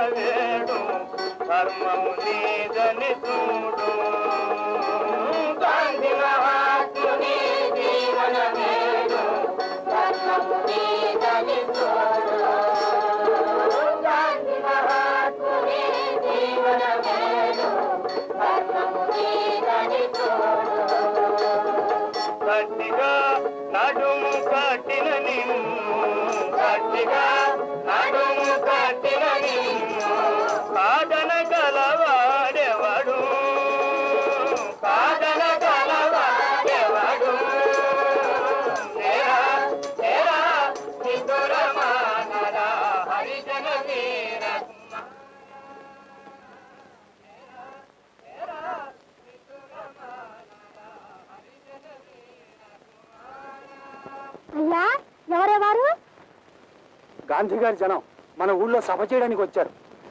వేడు ధర్మము నీదని చూడు గాంధీ మహాత్ముని జీవన వేడు ధర్మము నీదని చూడు గాంధీ మహాత్ముని జీవన వేడు ధర్మము నీదని చూడు గట్టిగా నడుము కట్టిన నిన్ను గట్టిగా నడుము కట్టిన నిన్ను కాదన గలవాడెవడు కాదన గలవాడెవడు నేరా నేరా నిదురమానరా హరిజన వీర అయ్యా ఎవరెవరు గాంధీ గారి జనం మన ఊళ్ళో సభ చేయడానికి వచ్చారు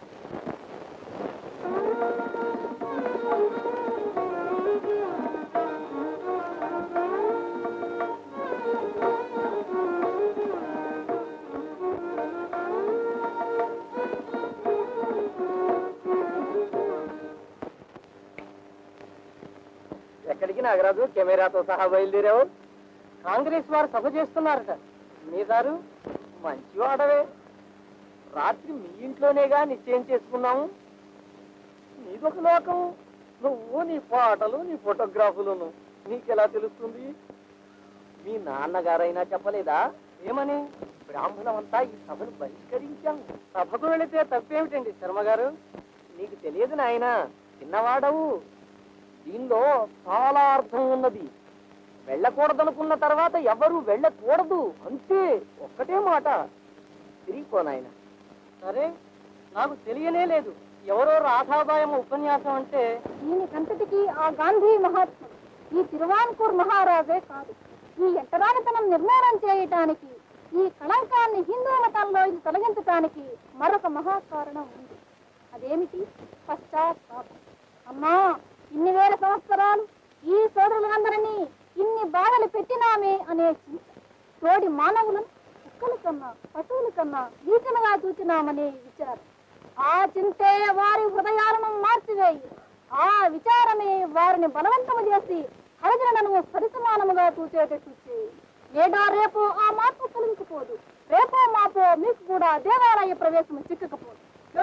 ఎక్కడికి నాగరాజు కెమెరాతో సహా బయలుదేరావు కాంగ్రెస్ వారు సభ చేస్తున్నారట మీదారు మంచి వాడవే రాత్రి మీ ఇంట్లోనేగా నిశ్చయం చేసుకున్నాము నీదొక లోకం నువ్వు నీ పాటలు నీ ఫోటోగ్రాఫులను నీకెలా తెలుస్తుంది మీ నాన్నగారైనా చెప్పలేదా ఏమని బ్రాహ్మణమంతా ఈ సభను బహిష్కరించాం సభకు వెళితే తప్పేమిటండి శర్మ గారు నీకు తెలియదు నాయనా చిన్నవాడవు దీనిలో చాలా అర్థం ఉన్నది వెళ్ళకూడదనుకున్న తర్వాత ఎవరు వెళ్ళకూడదు అంతే ఒక్కటే మాట తిరిగిపో నాయన సరే నాకు తెలియనే లేదు ఎవరో రాధాబాయం ఉపన్యాసం అంటే దీనికంతటికి ఆ గాంధీ మహాత్ముడు ఈ తిరువాన్కూర్ మహారాజే కాదు ఈ ఎట్టరానితనం నిర్మాణం చేయటానికి ఈ కళంకాన్ని హిందూ మతంలో ఇది తొలగించటానికి మరొక మహాకారణం ఉంది అదేమిటి పశ్చాత్తాపం అమ్మా ఇన్ని వేల సంవత్సరాలు ఈ సోదరులందరినీ ఇన్ని బాధలు పెట్టినామే అనే చింత తోడి మానవులను కుక్కల కన్నా పశువుల కన్నా నీచనగా చూచినామనే విచారం ఆ చింతే వారి హృదయాలను మార్చివేయి ఆ విచారమే వారిని బలవంతము చేసి హరిజనులను సరిసమానముగా చూచేటట్టు చేయి నేడా రేపు ఆ మార్పు కలిగిపోదు రేపో మాపో మీకు కూడా దేవాలయ ప్రవేశం చిక్కకపోదు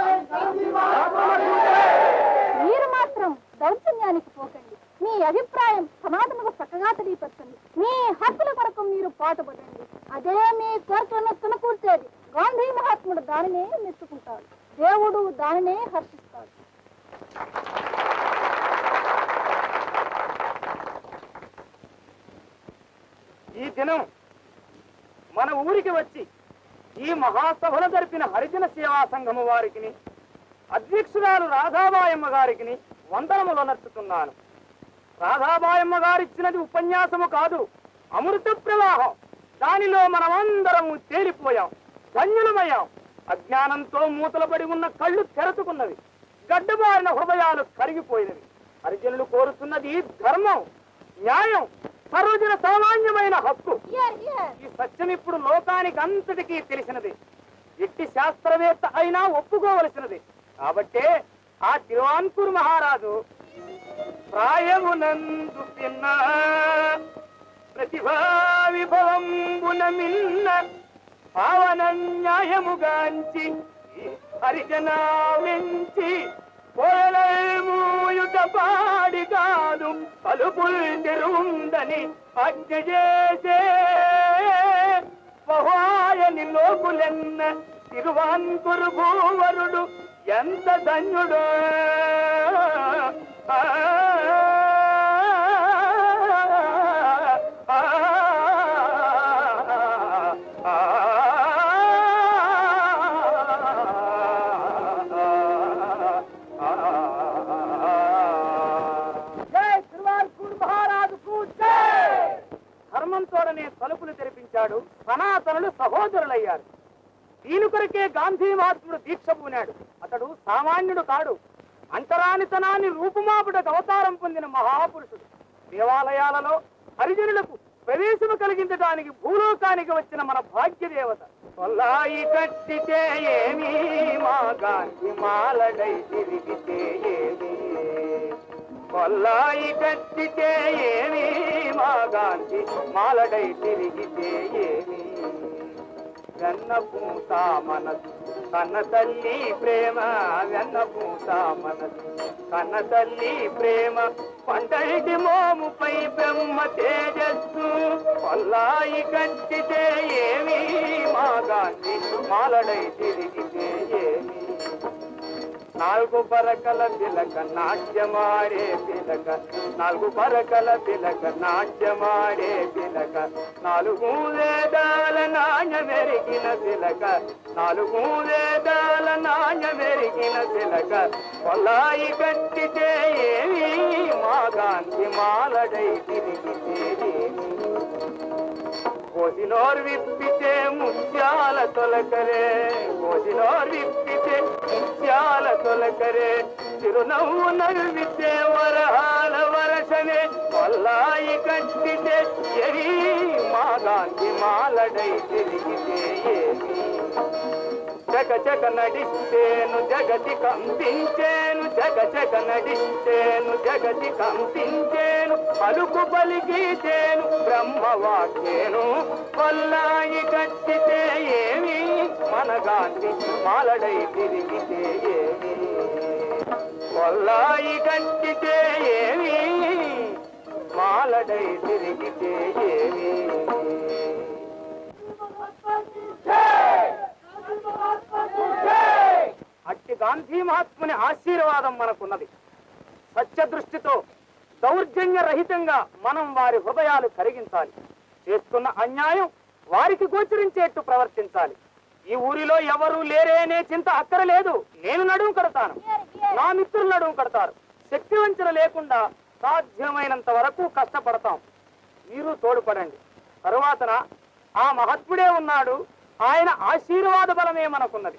మీరు మాత్రం దౌర్జన్యానికి పోకండి మీ అభిప్రాయం సమాజముకు చక్కగా తెలియపరచండి మీ హక్కుల కొరకు మీరు పాటుపడండి అదే మీ కోరికలను తునకూర్చేది గాంధీ మహాత్ముడు దానినే మెచ్చుకుంటాడు దేవుడు దానినే హర్షిస్తాడు ఈ దినం మన ఊరికి వచ్చి ఈ మహాసభను జరిపిన హరిజన సేవా సంఘము వారికి అధ్యక్షురాలు రాధాబాయమ్మ గారికి వందనములు నచ్చుతున్నాను రాధాబాయమ్మ గారిచ్చినది ఉపన్యాసము కాదు అమృత ప్రవాహం దానిలో మనమందరము తేలిపోయాం ధన్యులమయ్యాం అజ్ఞానంతో మూతలపడి ఉన్న కళ్ళు తెరచుకున్నవి గడ్డబారిన హృదయాలు కరిగిపోయినవి హరిజనులు కోరుతున్నది ధర్మం న్యాయం సర్వజన సామాన్యమైన హక్కు ఈ సత్యం ఇప్పుడు లోకానికి అంతటికీ తెలిసినది ఎట్టి శాస్త్రవేత్త అయినా ఒప్పుకోవలసినది కాబట్టే ఆ తిరువాన్కూర్ మహారాజు ప్రాయమునందు పిన్న ప్రతిభా విభవంబున మిన్న పావన న్యాయముగాంచి ఈ హరిజనా వెంచి పోలమూయుట పాడి కాదు పలుపుల్ తెరుందని ఆజ్ఞ చేసే బహుఆయని లోకులెన్న తిరువాన్కురు భూవరుడు ఎంత ధన్యుడో ఆ, ఆ, ఆ, జై తిరువాన్కూర్ మహారాజుకు జై ధర్మంతోడనే తలుపులు తెరిపించాడు సనాతనులు సహోదరులయ్యారు దీని కొరకే గాంధీ మహాత్ముడు దీక్ష పూనాడు అతడు సామాన్యుడు కాడు అంతరానితనాన్ని రూపుమాపుటకు అవతారం పొందిన మహాపురుషుడు దేవాలయాలలో హరిజనులకు ప్రవేశము కలిగించడానికి భూలోకానికి వచ్చిన మన భాగ్య దేవత కొల్లాయి కట్టితే ఏమి మా గాంధీ మాలడై తిరిగితే ఏమి కొల్లాయి కట్టితే ఏమి మా గాంధీ మాలడై తిరిగితే ఏమి వెన్న పూత మనసు కన్న తల్లి ప్రేమ వెన్న పూత మనసు కన్న తల్లి ప్రేమ పంటటి మోముపై బ్రహ్మ తేజస్సు కొల్లాయి కట్టితే ఏమి మా గాంధీ మాలడై తిరిగితే ఏమి నాలుగు పరకల తిలక నాట్యమాడే తిలక నాలుగు పరకల తిలక నాట్యమాడే తిలక నాలుగు వేదాల నాణ్య మెరిగిన తిలక నాలుగు వేదాల నాణ్య మెరిగిన తిలక పొలాయి కట్టితే ఏమి మా గాంధీ మాలడై తిరిగితే ఏమి కోసినోర్ విప్పితే ముత్యాల తొలకరే కోసినోర్ విప్పితే ముత్యాల తొలకరే చిరునవ్వు నవ్వితే వరహాల వరసనే కొల్లాయి కట్టితే ఎరి మా గాంధీ మాలడై తిరిగితే ఏమి జగ జగ నడిస్తేను జగతి కంపించేను జగ జగ నడిస్తేను జగతి కంపించేను పలుకు పలికితేను బ్రహ్మవాక్యేను కొల్లాయి కట్టితే ఏమి మన గాంధీ మాలడై తిరిగితే ఏమి కొల్లాయి కట్టితే ఏమి మాలడై తిరిగితే ఏమి అట్టి గాంధీ మహాత్ముని ఆశీర్వాదం మనకున్నది సత్య దృష్టితో దౌర్జన్య రహితంగా మనం వారి హృదయాలు కరిగించాలి చేస్తున్న అన్యాయం వారికి గోచరించేట్టు ప్రవర్తించాలి ఈ ఊరిలో ఎవరు లేరే అనే చింత అక్కరలేదు నేను నడుము కడతాను నా మిత్రులు నడుము కడతారు శక్తి వంచన లేకుండా సాధ్యమైనంత వరకు కష్టపడతాం మీరు తోడ్పడండి తరువాతన ఆ మహాత్ముడే ఉన్నాడు ఆయన ఆశీర్వాద బలమే మనకున్నది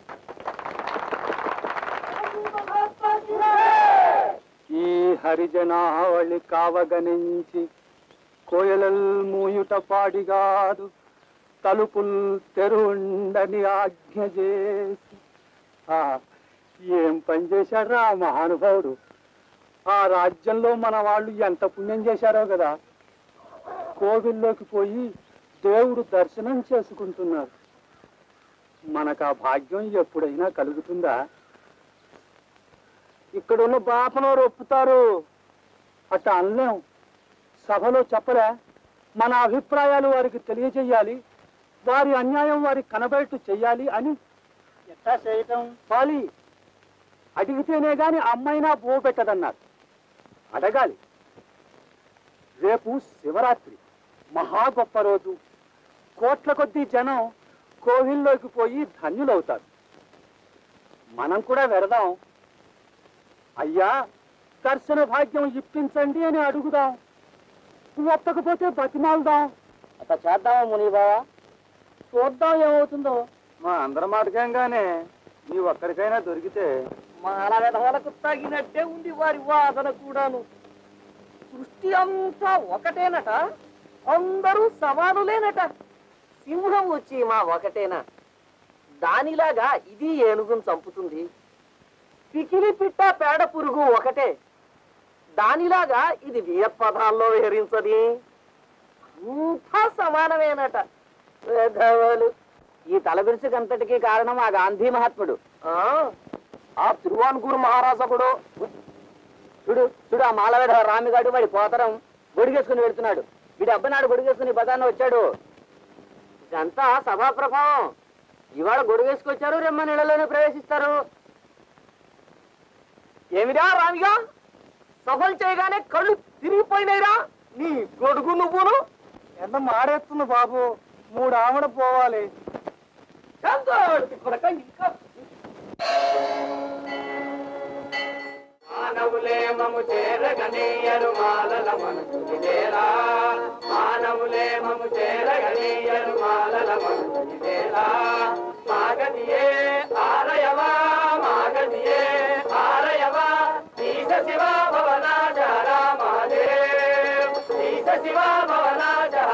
ఈ హరిజనావళి కావగనించి కోయలల్ మూయుట పాడిగాదు తలుపుల్ తెరుండని ఆజ్ఞ చేసి ఆ, ఏం పని చేశాడ్రా ఆ మహానుభావుడు ఆ రాజ్యంలో మన వాళ్ళు ఎంత పుణ్యం చేశారో కదా కోవిల్లోకి పోయి దేవుడు దర్శనం చేసుకుంటున్నారు మనకు ఆ భాగ్యం ఎప్పుడైనా కలుగుతుందా ఇక్కడున్న బాపనోరు ఒప్పుతారు అట్ట అనలేం సభలో చెప్పలే మన అభిప్రాయాలు వారికి తెలియజేయాలి వారి అన్యాయం వారికి కనబెట్టు చెయ్యాలి అని ఎట్లా చేయటం పాలి అడిగితేనే గాని అమ్మైనా బో పెట్టదన్నారు అడగాలి రేపు శివరాత్రి మహా గొప్ప రోజు కోట్ల కొద్దీ జనం కోవిల్లోకి పోయి ధన్యులవుతారు మనం కూడా వెరదాం అయ్యా దర్శన భాగ్యం ఇప్పించండి అని అడుగుదాం ఒప్పకపోతే బతిమాలదాం అట్లా చేద్దామా ముని బావా చూద్దాం ఏమవుతుందో మా అందరి మాటకంగానే నీ ఒక్కరికైనా దొరికితే మాల విధవలకు తగినట్టే ఉంది వారి వాదన కూడాను సృష్టి అంతా ఒకటేనట అందరూ సమానులేనట సింహం వచ్చి మా ఒకటేనా దానిలాగా ఇది ఏనుగును చంపుతుంది పికిలి పిట్ట పేడ పురుగు ఒకటే దానిలాగా ఇది వీయపదాల్లో విహరించది అంతా సమానమేనట వేధవలు ఈ తలబిరుసుకంతటికి కారణం ఆ గాంధీ మహాత్ముడు ఆ తిరువాన్కూరు మహారాజకుడు చూడు చూడు ఆ మాలవేధ రామిగాడు వాడి పోతరం గొడిగేసుకుని వెళ్తున్నాడు వీడి అబ్బనాడు గొడిగేసుకుని బదాన్ని వచ్చాడు ఇదంతా సభా ప్రభావం ఇవాళ గొడుగేసుకొచ్చారు రెమ్మ నీళ్ళలోనే ప్రవేశిస్తారు ఏమిరా రామిగా సఫలు చేయగానే కళ్ళు తిరిగిపోయినాయిరా నీ గొడుగు నువ్వును ఎంత మారేస్తుంది బాబు మూడు ఆమడ పోవాలి కొడక ఇంకా మానవులే మము చేరగనీయరు మాలల మనసు చేరా మానవులే మము చేరగనీయరు మాలల మనసు చేరా మాగదియే ఆరయవా మాగదియే ఆరయవా ఈశ శివ భవనాచార మహాదేవ్ ఈశ శివ భవనాచార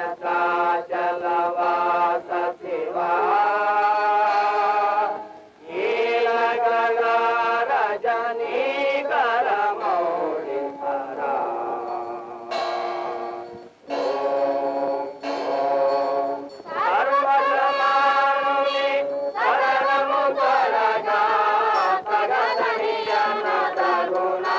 భద్రాచలవాస శివా ఈలగల రజనీకర మౌళికరా సర్వసమానుని శరణము త్వరగా తగదనియన తగునా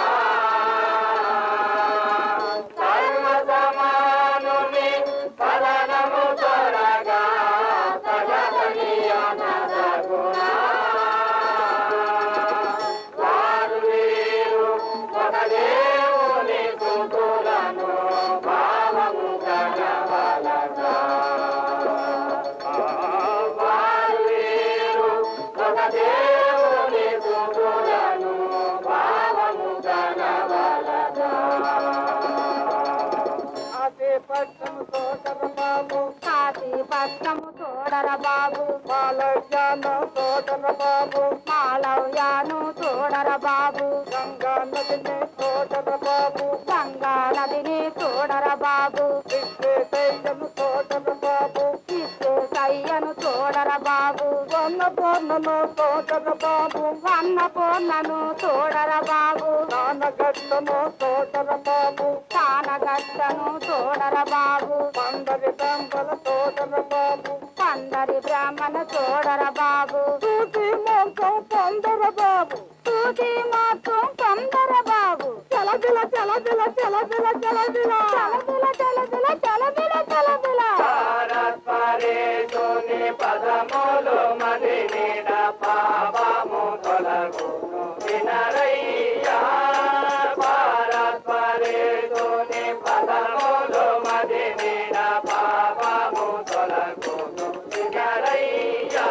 సర్వసమానుని శరణము త్వరగా తగదనియన తగునా వారు వీరు ఒక దేవుని సుతులను భావము కనవలగా వారు వీరు ఒక దేవుని సుతులను భావము కనవలగా పట్టము తోటర బాబు కాశీపట్నము చూడర బాబు మాలయాన తోటర బాబు మాలవ్యాను చూడర బాబు గంగా నదిని తోటర బాబు గంగా నదిని చూడర బాబు విశ్వేశయ్యను తోటర బాబు సయ్యను చూడర బాబు వన్న పొన్నను తోటర బాబు వన్నపూర్ణను చూడర బాబు నానగట్టను తోటర బాబు కానగట్టను చూడర బాబు పందరి దంపల తోటర బాబు పందరి బ్రాహ్మణ చూడర బాబు చూసి మోసం పొందర బాబు తూతి మాత్రం తొందర బాబు చలదిల చలదిల చలదిల చలదిల చలబిల చలబిల చలబిల చలబిల భారత్పరేశుని పదములు మది నీడ పాపము తొలగును వినరయ్యా భారత్పరేశుని పదములు మది నీడ పాపము తొలగును వినరయ్యా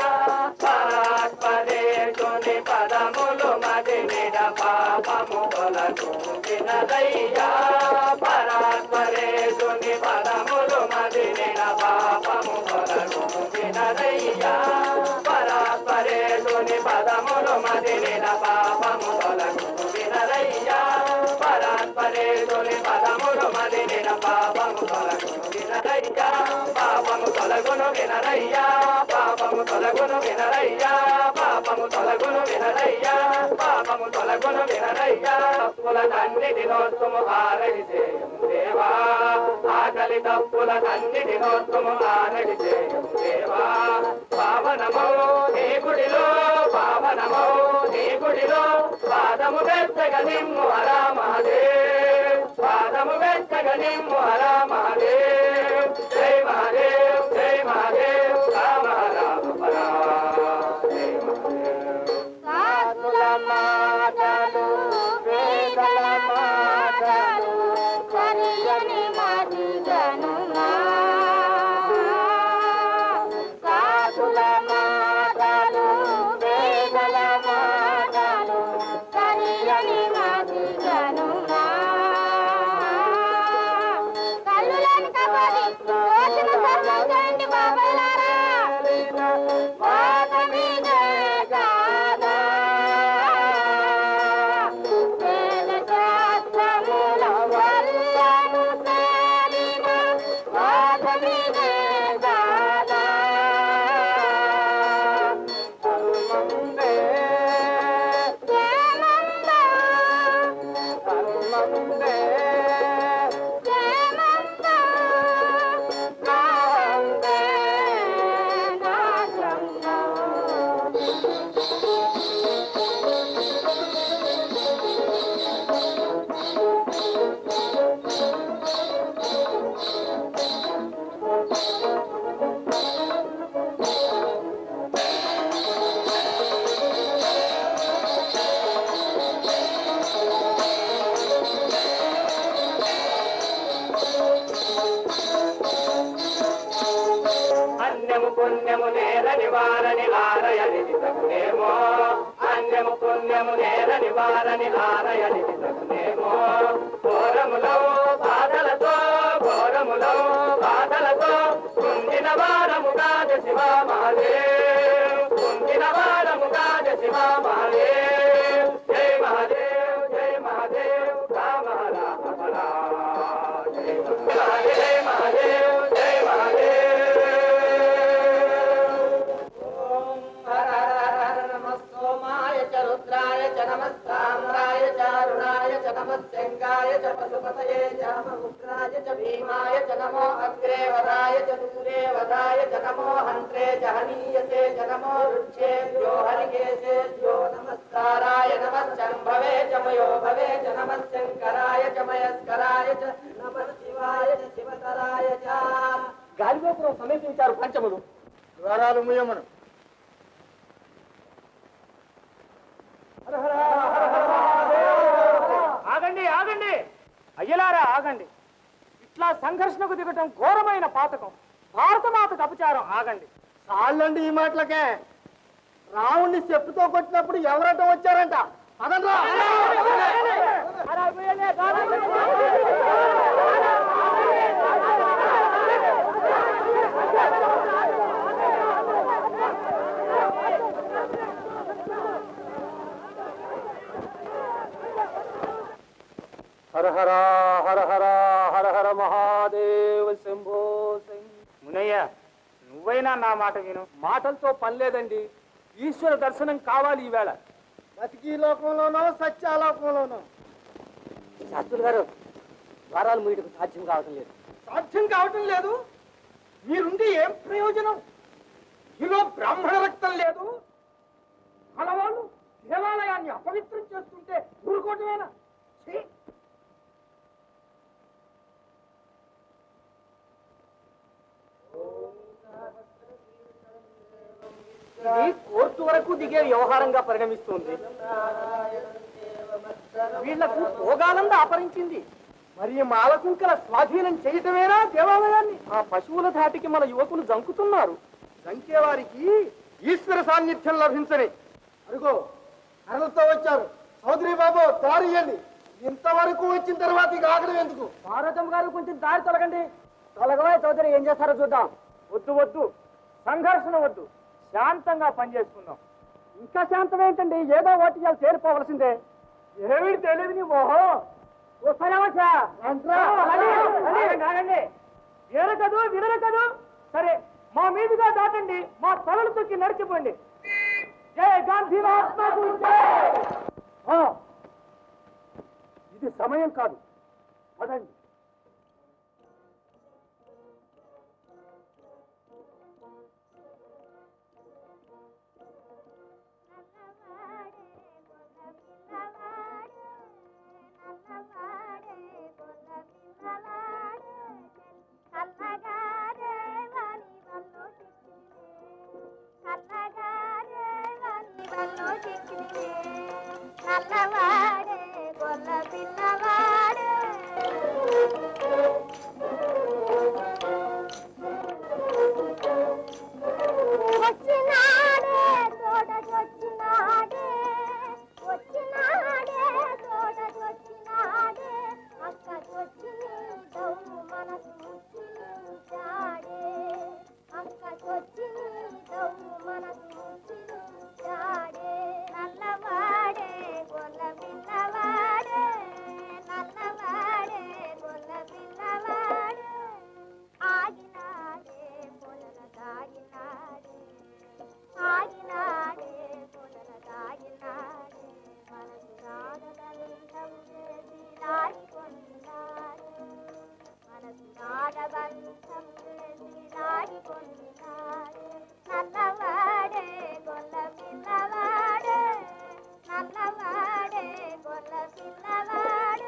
భారత్పరేశుని పదములు మది నీడ పాపము తొలగును వినరయ్యా పరాత్పరేశుని పదములు మదిలిన పాపము కొరకు వినదయ్యా పరాత్పరేశుని పదములు మదిలిన పాపము కొరకు వినదయ్యా పరాత్పరేశుని పదములు మదిలిన పాపము కొరకు వినదయ్యా పాపము తొలగును వినదయ్యా పాపము తొలగును వినదయ్యా పాపము తొలగును వినదయ్యా పాపము తొలగును వినదయ్యా తప్పుల తండ్రినోత్తుము ఆరడి చేయము దేవా ఆకలి తప్పుల తండ్రినోత్తుము ఆరడి చేయము దేవా పావనమో నీ గుడిలో పావనమో నీ గుడిలో పాదము వెచ్చగ నిమ్ము హరా మహాదేవ్ పాదము వెచ్చగ నిమ్ము హరా మహాదేవ్ జై మహాదేవ్ జై మహాదేవ్ రామ రామ పరా జై మహాదేవ్ సాధుల మాటలు వేదల మాటలు సరియని మదిగనుమా సాధుల మాటలు వేదల మాటలు సరియని మదిగనుమా కళ్ళులేని కబడి రోజున ధర్మం చేయండి బాబాయ్లారా వాదమిదే కాదా వేద శాస్త్రముల వల్లము తేలిన వాదమిదే కాదా ధర్మముందే జయమందా ధర్మముందే జయమందా నావందే నాశంగా అన్యము పుణ్యము నేరని వారని ఆరయని తగునేమో అన్యము పుణ్యము నేరని వారని ఆరయని తగునేమో ఘోరములో బాధలతో ఘోరములో బాధలతో కుందిన వారము కాజ శివ మహాదేవ్ కుందిన వారము కాజ శివ మహాదేవ్ జై మహాదేవ్ జై మహాదేవ్ రామ రామ రామ జై మహాదేవ్ అగ్రే వదాయ చ దూరే వదాయ చ నమో హంత్రే చ హనీయతే చ నమో రుచ్యేభ్యో హరికేశేభ్యో నమస్కారాయ నమశ్చంభవే చ మయో భవే చ నమశంకరాయ చ మయస్కరాయ చ నమః శివాయ చ శివతరాయ చ గాలిగోపురం సమీపించారు పంచములు ద్వారాలు ముయ్యమను ఆగండి ఆగండి అయ్యలారా ఆగండి ఇట్లా సంఘర్షణకు దిగటం ఘోరమైన పాతకం భారతమాతకు అపచారం ఆగండి చాలండి ఈ మాటలకే రావుణ్ణి చెప్పుతో కొట్టినప్పుడు ఎవరట వచ్చారంట పదండ్రా హర హర హర హర హర హర మహాదేవ శంభో శంభో మునయ్య నువ్వైనా నా మాట విను మాటలతో పని లేదండి ఈశ్వర దర్శనం కావాలి ఈవేళ బతికి లోకంలోనో సత్యాలోకంలోనో శాస్త్రులు గారు ద్వారాలు మూయటకు సాధ్యం కావటం లేదు సాధ్యం కావటం లేదు మీరుండి ఏం ప్రయోజనం ఈలో బ్రాహ్మణ రక్తం లేదు కలవాళ్ళు దేవాలయాన్ని అపవిత్రం చేస్తుంటే ఊరుకోవటమేనా ఛీ! ఇది కోర్టు వరకు దిగే వ్యవహారంగా పరిణమిస్తుంది వీళ్లకు భోగానంద అపహరించింది మరి మాలకుంకల స్వాధీనం చేయటమేనా దేవాలయాన్ని ఆ పశువుల ధాటికి మన యువకులు జంకుతున్నారు సంఖ్యవారికి ఈశ్వర సాన్నిధ్యం లభించని అరుగో అరలతో వచ్చారు చౌదరి బాబు దారి ఇయ్యండి ఇంతవరకు వచ్చిన తర్వాత ఇక ఆగడం ఎందుకు భారతం గారు కొంచెం దారి తొలగండి తొలగవా చౌదరి ఏం చేస్తారో చూద్దాం వద్దు వద్దు సంఘర్షణ వద్దు శాంతంగా పనిచేసుకుందాం ఇంకా శాంతం ఏంటండి ఏదో ఓటు చేయాలి తేలిపోవలసిందే ఏమిటి తెలియదు నీ మోహో వస్తానేమచ్చా ఆగండి వీరకదు వినరకదు సరే మా మీదుగా దాటండి మా తలలు తొక్కి నడిచిపోండి జై గాంధీ మహాత్మాకు జై! ఆ, ఇది సమయం కాదు పదండి నల్లవాడే గొల్ల పిల్లవాడే వచ్చినాడే తోటకొచ్చినాడే వచ్చినాడే తోటకొచ్చినాడే అక్కకొచ్చి నీదవు మనసు ముచ్చినించాడే అక్కకొచ్చి నీదవు మనసు ముచ్చినించాడే నల్లవాడే గొల్ల పిల్లవాడే నల్లవాడే గొల్ల పిల్లవాడే ఆగినాడే పొలన దాగినాడే ఆగినాడే పొలన దాగినాడే మనసు రాగబంధం చేసి దాగికొన్నాడే మనసు రాగబంధం చేసి దాగికొన్నాడే నల్లవాడే గొల్ల పిల్లవాడే నల్లవాడే గొల్ల పిల్లవాడే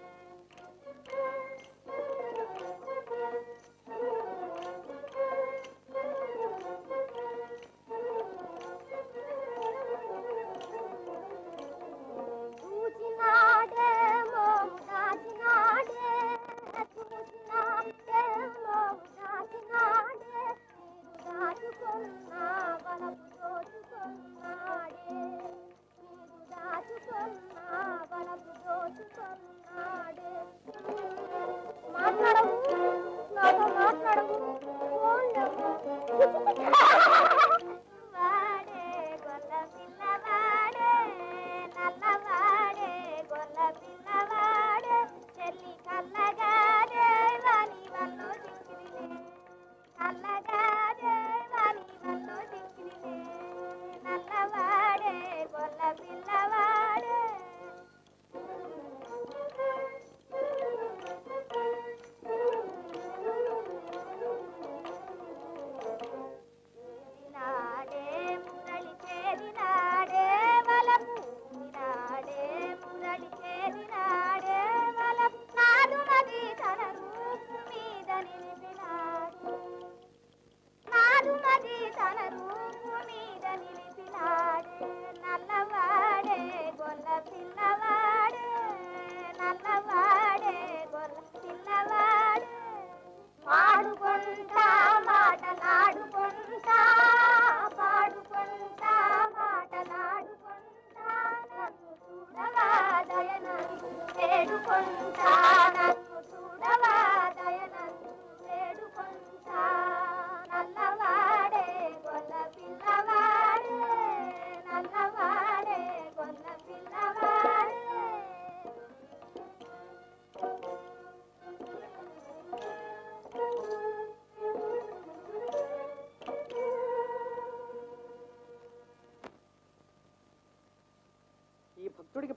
చూచినాడే మోము దాచినాడే చూచినాడే మోము దాచినాడే నీరు దాచుకున్నా వలపు దోచుకున్నాడే నీరు దాచుకున్నా వలపు దోచుకున్నాడే మాట్లాడవు నాతో మాట్లాడవు వాడే గొల్ల పిల్లవాడే నల్లవాడే గొల్ల పిల్లవాడే చెల్లి కల్లగాడే వాని వల్లో దిక్కిరిలే కల్లగాడే వాని వల్లో దిక్కిరిలే నల్లవాడే గొల్ల పిల్లవాడే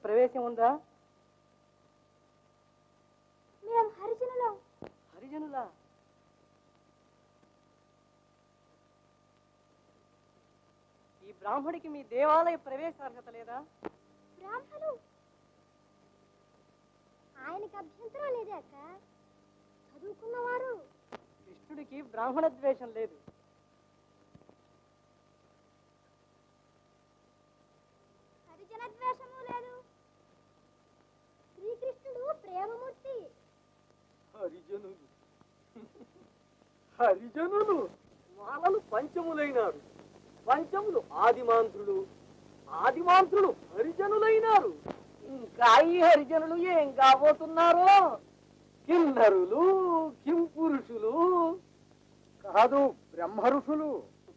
ప్రవేశం ఉందా మేము హరిజనులం హరిజనులా ఈ బ్రాహ్మడికి మీ దేవాలయ ప్రవేశార్హత లేదా బ్రాహ్మలు ఆయనకి అభ్యంతరం లేదే అక్క చదువుకున్నవారు కృష్ణుడికి బ్రాహ్మణ ద్వేషం లేదు హరిజన ద్వేషము లేదు శ్రీకృష్ణుడు ప్రేమమూర్తి హరిజనులు హరిజనులు మాలలు పంచములైనారు పంచములు ఆదిమాంత్రులు ఆదిమాంత్రులు హరిజనులైనారు ఇంకా ఈ హరిజనులు ఏం కాబోతున్నారో కిన్నరులు కింపురుషులు కాదు బ్రహ్మ ఋషులు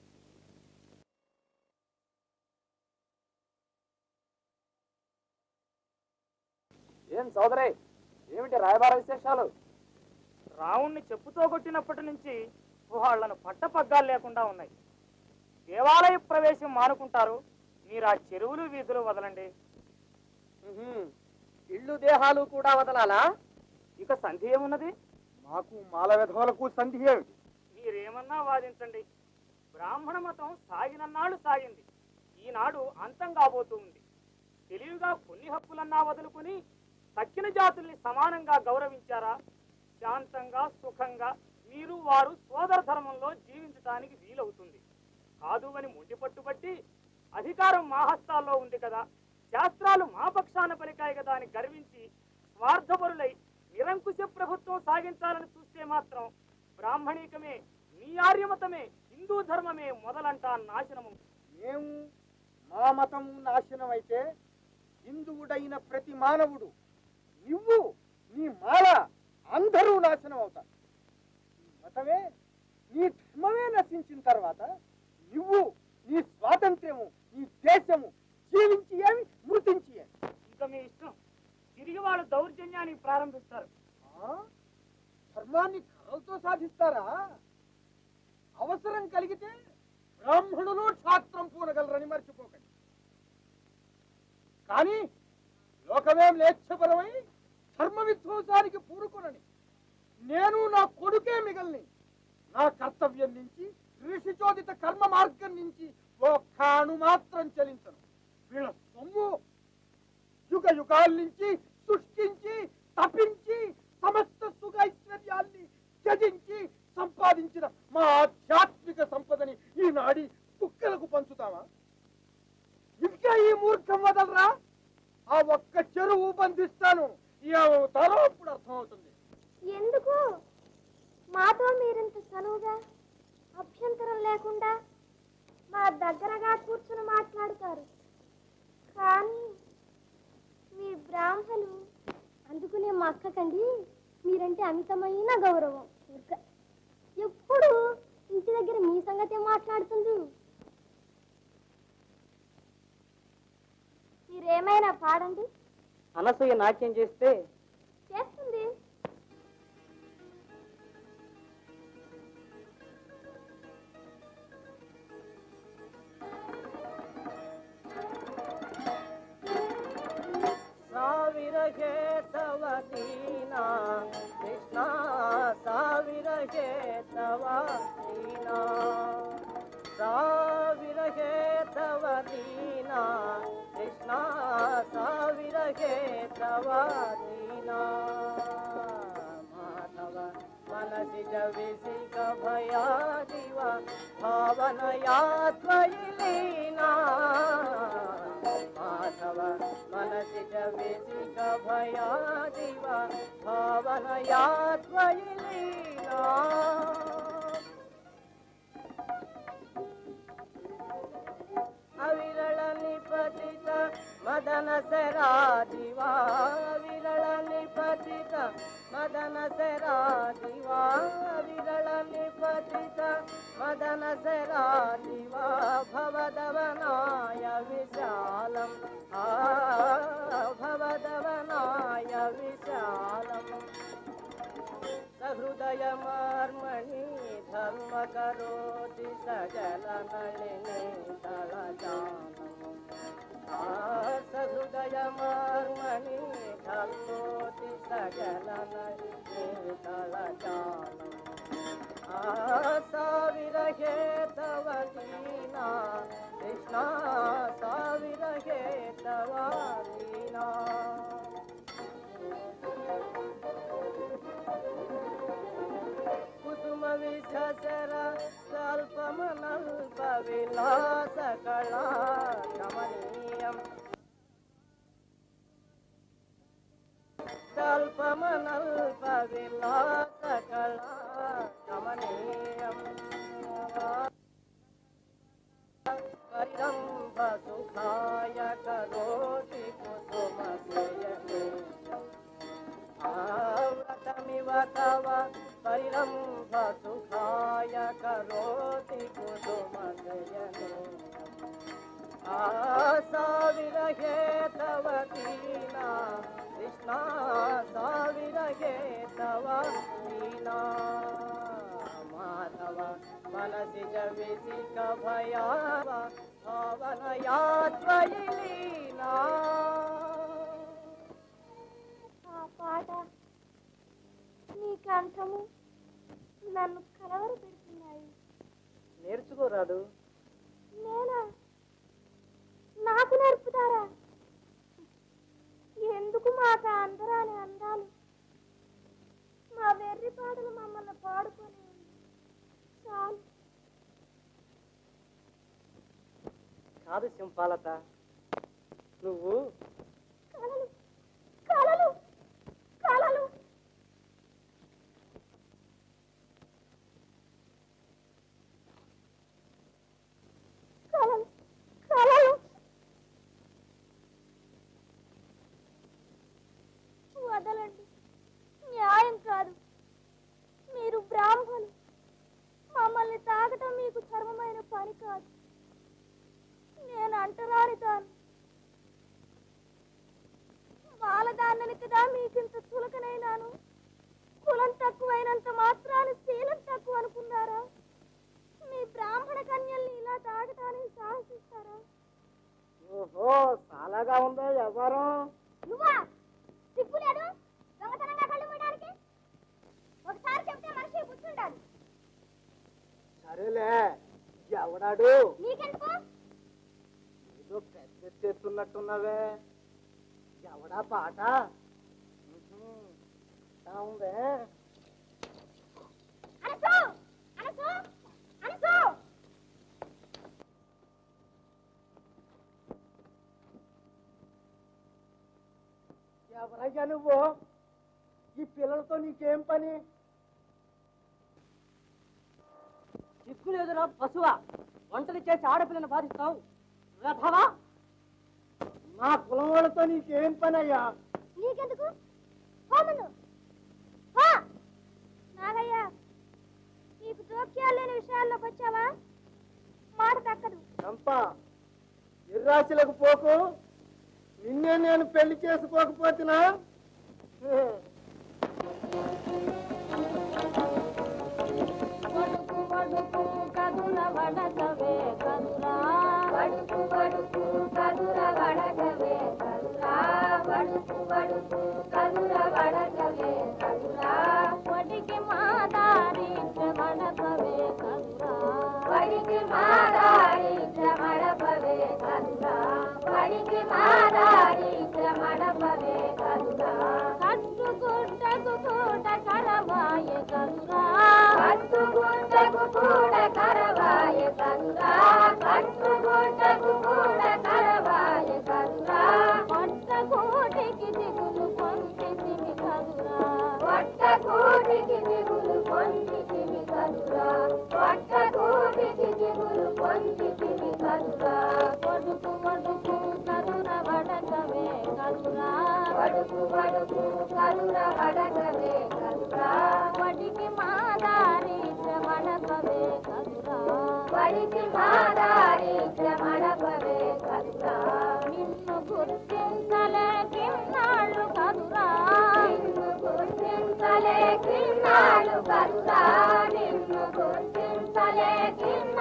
ఏం సోదరే ఏమిటి రాయబార విశేషాలు రావుణ్ణి చెప్పుతో కొట్టినప్పటి నుంచి గుహాళ్లను పట్టపగ్గాలు లేకుండా ఉన్నాయి దేవాలయ ప్రవేశం మానుకుంటారు మీరు ఆ చెరువులు వీధులు వదలండి ఉహుం. ఇళ్ళు దేహాలు కూడా వదలాలా ఇక సంధి ఏమున్నది మాకు మాల విధవలకు సంధి ఏమిటి మీరేమన్నా వాదించండి బ్రాహ్మణ మతం సాగినన్నాళ్ళు సాగింది ఈనాడు అంతం కాబోతూ ఉంది తెలివిగా కొన్ని హక్కులన్నా వదులుకుని తక్కిన జాతుల్ని సమానంగా గౌరవించారా శాంతంగా సుఖంగా మీరు వారు సోదర ధర్మంలో జీవించటానికి వీలవుతుంది కాదు అని మొండి పట్టుబట్టి అధికారం మా హస్తాల్లో ఉంది కదా శాస్త్రాలు మా పక్షాన పలికాయి కదా అని గర్వించి స్వార్థపరులై నిరంకుశ ప్రభుత్వం సాగించాలని చూస్తే మాత్రం బ్రాహ్మణీకమే నీ ఆర్యమతమే హిందూ ధర్మమే మొదలంటా నాశనము మేము మా మతము నాశనం అయితే హిందువుడైన ప్రతి మానవుడు నువ్వు నీ మాల అందరూ నాశనం అవుతారు నీ మతమే నీ ధర్మమే నశించిన తర్వాత నువ్వు నీ స్వాతంత్ర్యము నీ దేశము జీవించి ఏమి మృతించి ఏమి ఇక మీ ఇష్టం తిరిగి వాళ్ళు దౌర్జన్యాన్ని ప్రారంభిస్తారు ఆ? ధర్మాన్ని కర్రలతో సాధిస్తారా అవసరం కలిగితే బ్రాహ్మణులు క్షాత్రం పూనగలరని మర్చిపోకండి కానీ లోకమేం లేచ్ఛపరమై ధర్మ విధ్వంసానికి పూనుకొనని నేను నా కొడుకే మిగల్ని నా కర్తవ్యం నుంచి ఋషిచోదిత కర్మ మార్గం నుంచి ఒక్కాను మాత్రం చలించను వీళ్ళ సొమ్ము యుగ యుగాల నుంచి సృష్టించి తపించి సమస్త సుఖ ఐశ్వర్యాల్ని త్యజించి సంపాదించిన మా ఆధ్యాత్మిక సంపదని ఈనాడి కుక్కలకు పంచుతావా ఇంకా ఈ మూర్ఖం వదలరా ఆ ఒక్క చెరువు బంధిస్తాను ఏమవుతారో అప్పుడు అర్థమవుతుంది ఎందుకు మాతో మీరింత చనువుగా అభ్యంతరం లేకుండా మా దగ్గరగా కూర్చుని మాట్లాడతారు కానీ మీ బ్రాహ్మలు అందుకునే మా అక్కకండి మీరంటే అమితమైన గౌరవం ఊరిక. ఎప్పుడు ఇంటి దగ్గర మీ సంగతే మాట్లాడుతుంది మీరేమైనా పాడండి అనసూయ నాట్యం చేస్తే చేస్తుంది ಸಾವಿರಗೆ ತವ ದೀನಾ ಕೃಷ್ಣ ಸಾವಿರಗೆ ತವ ದೀನಾ ಸಾವಿರಗೆ ತವ ದೀನಾ ಕೃಷ್ಣ ಸಾವಿರಗೆ ತವ ದೀನಾ ಮಾಧವ ಮನಸಿ ಜವಿಸಿ ಭಯ ದಿವ ಭಾವನಯಾ ತ್ವಯಿ ಲೀನಾ ಮಾಧವ ಮನಸಿ ಜವಿಸಿ ಭಯ ದಿವ ಭಾವನಯಾ ತ್ವಯಿ ಲೀನಾ ಅವಿರಳ ನಿಪತಿತ ಮದನ ಸೆರಾದಿವಾ ಅವಿರಳ ನಿಪತಿತ ಮದನ ಸೆರಾದಿವಾ ಅವಿರಳ ನಿಪತಿತ ಮದನ ಸೆರಾದಿವಾ ಭವದವನಾಯ ವಿಶಾಲಂ ಆ ಭವದವನಾಯ ವಿಶಾಲಂ ಸಹೃದಯ ಮಾರ್ಮಣಿ ಧರ ధర్మ కరోతి సజల నళిని దళజాలం సహృదయ మార్మణి ధర్మోతి సజల నళిని దళజాలం ಸಾವಿರಗೆ ತವ ದೀನಾ ಕೃಷ್ಣ ಸಾವಿರಗೆ ತವ ದೀನಾ ಕುಸುಮ ವಿಷಸರ ಸ್ವಲ್ಪಮನಲ್ಪ ವಿಲಾಸ ಕಳಾ ಗಮನೀಯಂ ಸ್ವಲ್ಪಮನಲ್ಪ ವಿಲಾಸ ಕಳಾ ಗಮನೀಯಂ ಪರಿರಂಭ ಸುಖಾಯ ಕರೋತಿ ಕುಸುಮ ಆವ್ರತಮಿವ ತವ ಪರಿರಂಭ ಸುಖಾಯ ಕರೋತಿ ಕುಸುಮ ಸಾವಿರಗೆ ತವ ದೀನಾ ಕೃಷ್ಣ ಸಾವಿರಗೆ ತವ ದೀನಾ ಮಾಧವ ಮನಸಿ ಜವಿಸಿ ಕಭಯಾವ ಭಾವನ ಯಾತ್ವಯಿಲೀನಾ ఆ పాట నీ కంఠము నన్ను కలవర పెడుతున్నాయి నేర్చుకోరాదు నేనా నాకు నేర్పుతారా ఎందుకు మాట అందరాని అందాలు మా వెర్రి పాటలు మమ్మల్ని పాడుకొని చాలు కాదు సింపాలత నువ్వు కలలు కలలు కలలు కలలు కలలు వదలండి న్యాయం కాదు మీరు బ్రాహ్మణులు మమ్మల్ని తాగటం మీకు ధర్మమైన పని కాదు నేను అంటరాని తాను బాలదాన్నని కదా మీకింత చులకనైనాను కులం తక్కువైనంత మాత్రాన్ని శీలం తక్కువ అనుకున్నారా మీ బ్రాహ్మణ కన్యల్ని ఇలా తాగటానికి సాహసిస్తారా ఓహో చాలాగా ఉందో ఎవరం నువ్వా సిగ్గు లేదు దొంగతనంగా కళ్ళు మూయడానికి ఒకసారి చెప్తే మనిషి కూర్చుంటాడు సరేలే ఎవడాడు నీకెందుకు ఏదో పెద్ద చేస్తున్నట్టున్నావే ఎవడా పాట ఉహుం, ఇలా ఉందే అనసు అనసు అనసు ఎవరయ్యా నువ్వు ఈ పిల్లలతో నీకేం పని చిక్కు లేదురా పశువా వంటలు చేసి ఆడపిల్లని బాధిస్తావు రథవా నా కులం వాళ్ళతో నీకేం పని అయ్యా నీకెందుకు పోముందు పో నాగయ్య నీకు జోక్యాలు లేని విషయాల్లోకి వచ్చావా మాట దక్కదు చంప ఇర్రాశులకు పోకు నిన్నే నేను పెళ్లి చేసుకోకపోతున్నా వడుకు వడుకు కదుర వడకవే కదురా వడుకు వడుకు కదుర వడకవే కదురా వడుకు వడుకు కదుర వడకవే కదురా వడికి మాదారి వడకవే కదురా వడికి మాదారి వడపవే కదురా వడికి మాదారి వడపవే కదురా కట్టుకుంటకు కూట కరవాయ కదురా కట్టుకుంటకు కూడ కరవాయ కదురా కట్టుకుంటకు కూడ కరవాయ కదురా పొట్ట కూటికి దిగులు పొందితిమి కదురా పొట్ట కూటికి దిగులు పొందితిమి కదురా పొట్ట కూటికి దిగులు పొందితిమి కదురా పొడుకు పొడుకు కరుణ వడకవే కదురా వడుకు వడుకు కరుణ వడకవే కదురా వడికి మాదారి వడకవే కదురా వడికి మాదారి వడకవే కదురా నిన్ను గుర్తించలే కిన్నాళ్ళు కదురా నిన్ను గుర్తించలే కిన్నాళ్ళు కదురా నిన్ను గుర్తి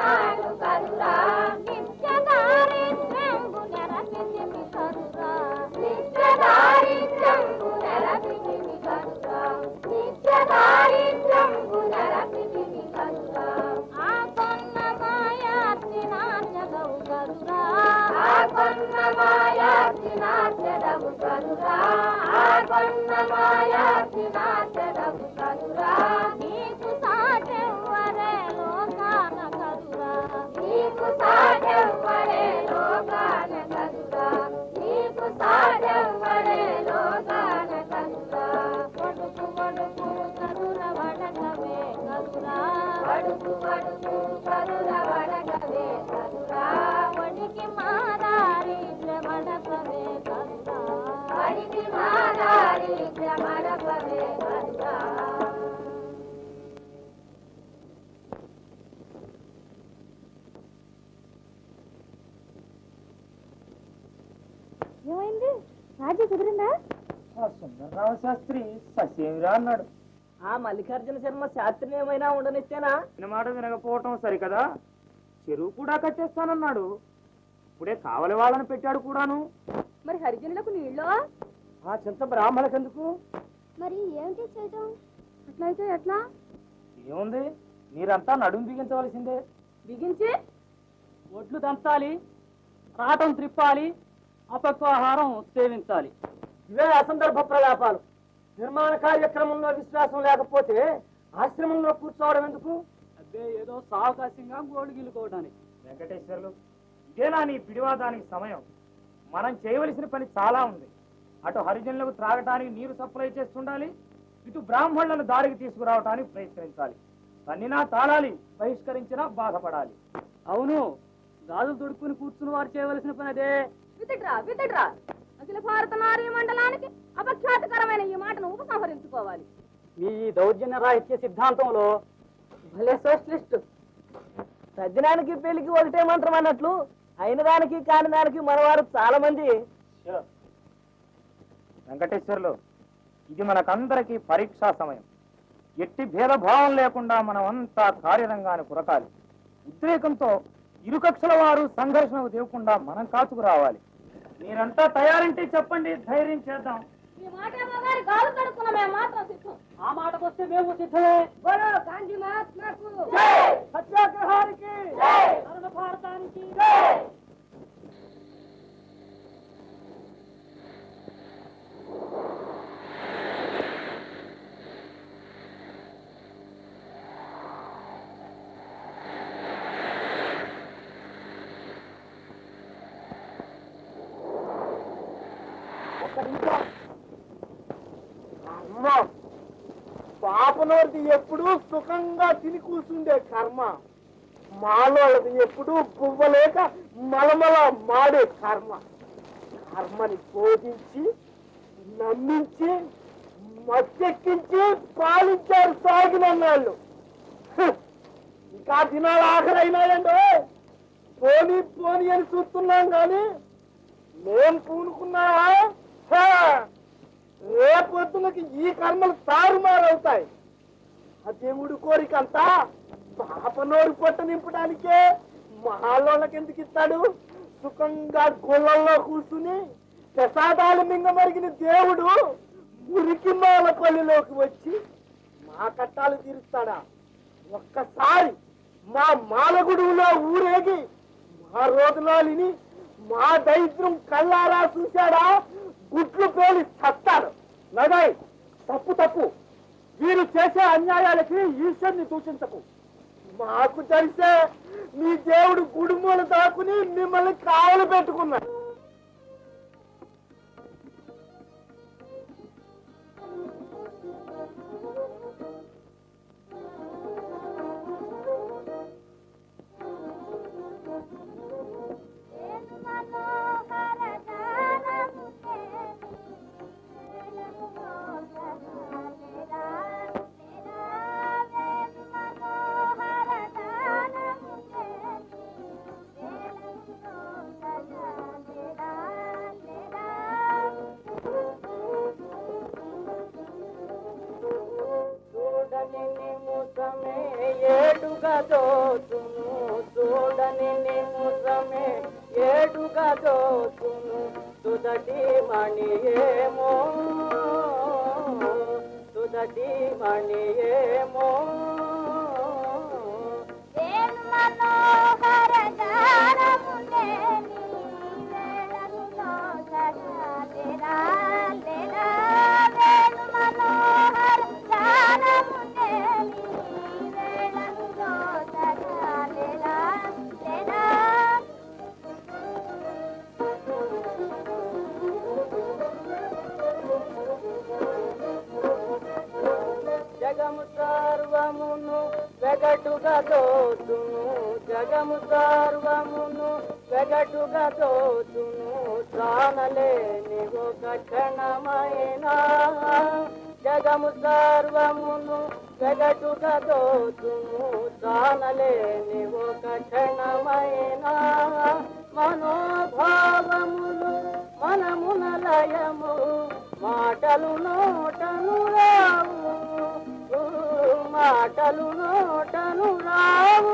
నాడు కరురా నిత్య దారిద్ర్యంబు నెరపితిమి కరురా నిత్య దారిద్ర్యంబు నెరపితిమి కరురా నిత్య దారిద్ర్యంబు నెరపితిమి కరురా ఆ కొన్న మాయాతి నాట్యదవు కరురా ఆ కొన్న మాయాతి నాట్యదవు కరురా ఆ కొన్న మాయాతి నాట్యదవు కరురా నీకు సాటెవ్వరే లోకాన కరురా నీకు సాటెవ్వరే లోకాన కరురా నీకు సాటెవ్వరే లోకాన కరురా కొడుకు కొడుకు కరుర వడకవే కరురా వడుకు వడుకు కరుర వడకవే కరురా వడికి మారారి వడకవే కరురా వడికి మారారి వడకవే కరురా ఏమైంది రాజీ కుదిరిందా సుందరరామ శాస్త్రి ససేమిరా అన్నాడు ఆ మల్లికార్జున శర్మ శాస్త్రిని ఏమైనా ఉండనిచ్చానా మాట వినకపోవటం సరికదా చెరువు కూడా కట్టేస్తానన్నాడు ఇప్పుడే కావలి వాళ్ళని పెట్టాడు కూడాను మరి హరిజనులకు నీళ్ళు ఆ చింత బ్రాహ్మణకెందుకు మరి ఏమిటి చేయటం అట్లయితే ఎట్లా ఏముంది మీరంతా నడుము బిగించవలసిందే బిగించి ఒడ్లు దంచాలి రాటం త్రిప్పాలి అపక్వాహారం సేవించాలి ఇవే అసందర్భ ప్రలాపాలు నిర్మాణ కార్యక్రమంలో విశ్వాసం లేకపోతే ఆశ్రమంలో కూర్చోవడం ఎందుకు అదే ఏదో సావకాశంగా గోడు గిలుకోవడానికి వెంకటేశ్వర్లు ఇదేనా నీ పిడివాదానికి సమయం మనం చేయవలసిన పని చాలా ఉంది అటు హరిజనులకు త్రాగటానికి నీరు సప్లై చేస్తుండాలి ఇటు బ్రాహ్మణులను దారికి తీసుకురావటానికి ప్రయత్నించాలి తన్నినా తాళాలి బహిష్కరించినా బాధపడాలి అవును గాజులు తొడుక్కుని కూర్చుని వారు చేయవలసిన పని అదే వితడ్రా వితడ్రా అఖిల భారత నారీ మండలానికి అపఖ్యాతికరమైన ఈ మాటను ఉపసంహరించుకోవాలి మీ ఈ దౌర్జన్య రాహిత్య సిద్ధాంతంలో భలే సోషలిస్ట్ తద్దినానికి పెళ్లికి ఒకటే మంత్రం అన్నట్లు అయిన దానికి కాని దానికి మనవారు చాలా మంది వెంకటేశ్వర్లు ఇది మనకందరికీ పరీక్షా సమయం ఎట్టి భేదభావం లేకుండా మనం అంతా కార్యరంగాన్ని కురకాలి ఉద్రేకంతో ఇరు కక్షల వారు సంఘర్షణకు తీయకుండా మనం కాచుకు రావాలి మీరంతా తయారంటే చెప్పండి ధైర్యం చేద్దాం ఈ మాట గారి గాలు కడుక్కున్న మేము మాత్రం సిద్ధం ఆ మాటకు వస్తే మేము సిద్ధమే బోలో గాంధీ మహాత్మకు సత్యాగ్రహానికి అరుణ భారతానికి అమ్మ పాపనోడిది ఎప్పుడు సుఖంగా తిని కూర్చుండే కర్మ మాలోళ్ళది ఎప్పుడు పువ్వలేక మలమల మాడే కర్మ కర్మని బోధించి నమ్మించి మత్తెక్కించి పాలించారు సాగినన్నాళ్ళు హ్, ఇంకా దినాలు ఆఖరైనాయండి పోనీ పోనీ అని చూస్తున్నాం కానీ మేం పూనుకున్నావా హ! రేపొద్దునకి ఈ కర్మలు తారుమారవుతాయి ఆ దేవుడి కోరిక అంతా పాపనోరు పొట్ట నింపడానికే మహాలోళ్ళకి ఎందుకు ఇస్తాడు సుఖంగా గుళ్ళల్లో కూర్చుని ప్రసాదాలు మింగమరిగిన దేవుడు మురికి పల్లిలోకి వచ్చి మా కట్టాలు తీరుస్తాడా ఒక్కసారి మా మాలగుడులో ఊరేగి మా రోజులాలిని మా దరిద్రం కళ్ళారా చూశాడా గుట్లు పేలి చస్తాడు నగయ్ తప్పు తప్పు వీరు చేసే అన్యాయాలకి ఈశ్వరుని సూచించకు మాకు తెలిసే మీ దేవుడు గుడుమూల దాకుని మిమ్మల్ని కావలు పెట్టుకున్నాడు చూడని నిముసమే ఏడుగా దోచును మణియేమో సుదటి మణియేమో జగము సర్వమును వెగటుగా దోచును జగము సర్వమును వెగటుగా దోచును ప్రాణలేని ఒక క్షణమైనా జగము సర్వమును వెగటుగా దోచును ప్రాణలేని ఒక క్షణమైనా మనోభావములు మనమున లయము మాటలు నోటను రావు ఊ, మాటలు నోటను రావు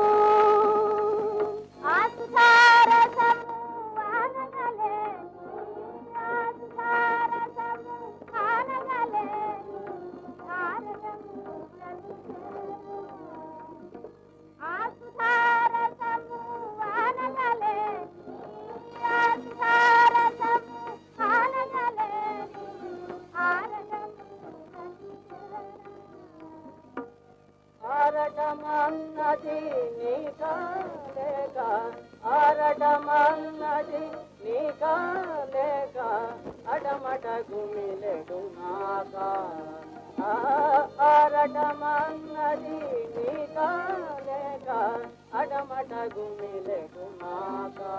ఆరటమన్నది నీకా లేక ఆరటమన్నది నీకా లేక అడమట గుమిలెడు నాకా ఆ, ఆరటమన్నది నీకా లేక అడమట గుమిలెడు నాకా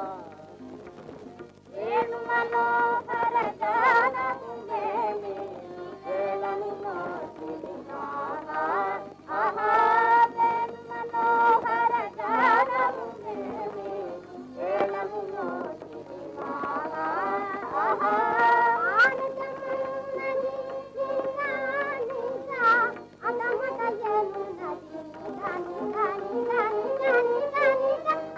వేణు మనోహర గానము మేమి వేళము నాటిని నానా ఆహా వేణు మనోహర గానము మేమి వేళము నాటిని నానా ఆహా ఆనందమున్నది నిన్నానిసా అగమగయనున్నది గాని గాని గాని గాని గాని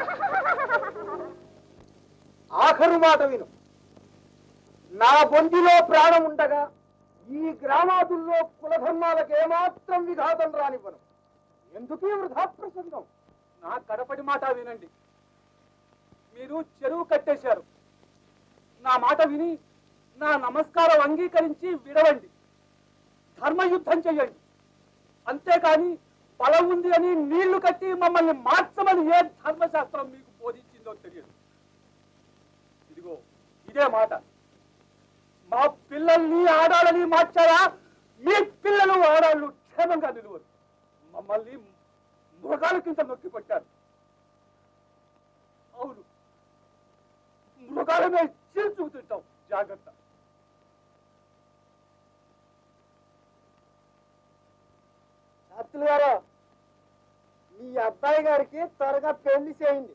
ఆఖరు మాట విను నా బొందిలో ప్రాణం ఉండగా ఈ గ్రామాదుల్లో కులధర్మాలకు ఏమాత్రం విఘాతం రానివ్వను ఎందుకీ వృధా ప్రసంగం నా కడపటి మాట వినండి మీరు చెరువు కట్టేశారు నా మాట విని నా నమస్కారం అంగీకరించి విడవండి ధర్మయుద్ధం చెయ్యండి అంతేకాని బలం ఉంది అని నీళ్లు కట్టి మమ్మల్ని మార్చమని ఏ ధర్మశాస్త్రం మీకు బోధించిందో తెలియదు ఇదిగో ఇదే మాట మా పిల్లల్ని ఆడాలని మార్చారా మీ పిల్లలు ఆడాళ్ళు క్షేమంగా నిలువరు మమ్మల్ని మృగాల కింద నొక్కి పట్టారు అవును మృగాలమే చీల్చుకు తింటాం జాగ్రత్త శాస్త్రులు గారు మీ అబ్బాయి గారికి త్వరగా పెళ్లి చేయండి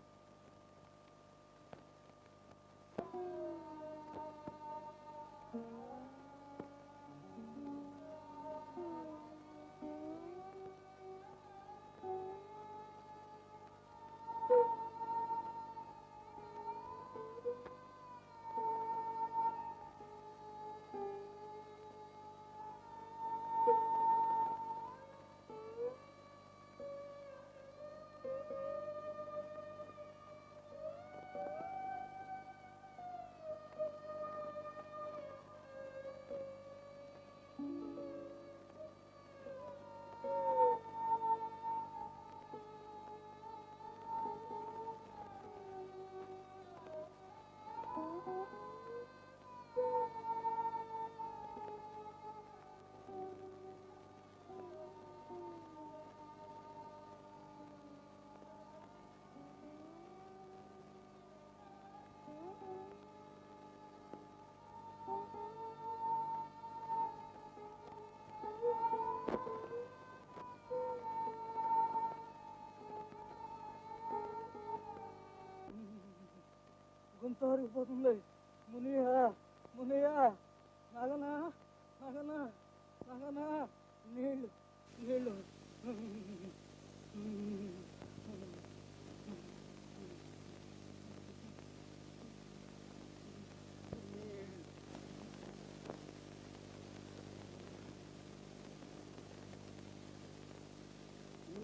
గుంతారిపోతుంది మునియ మునియ నగన నగన నగన నీళ్ళు నీళ్ళు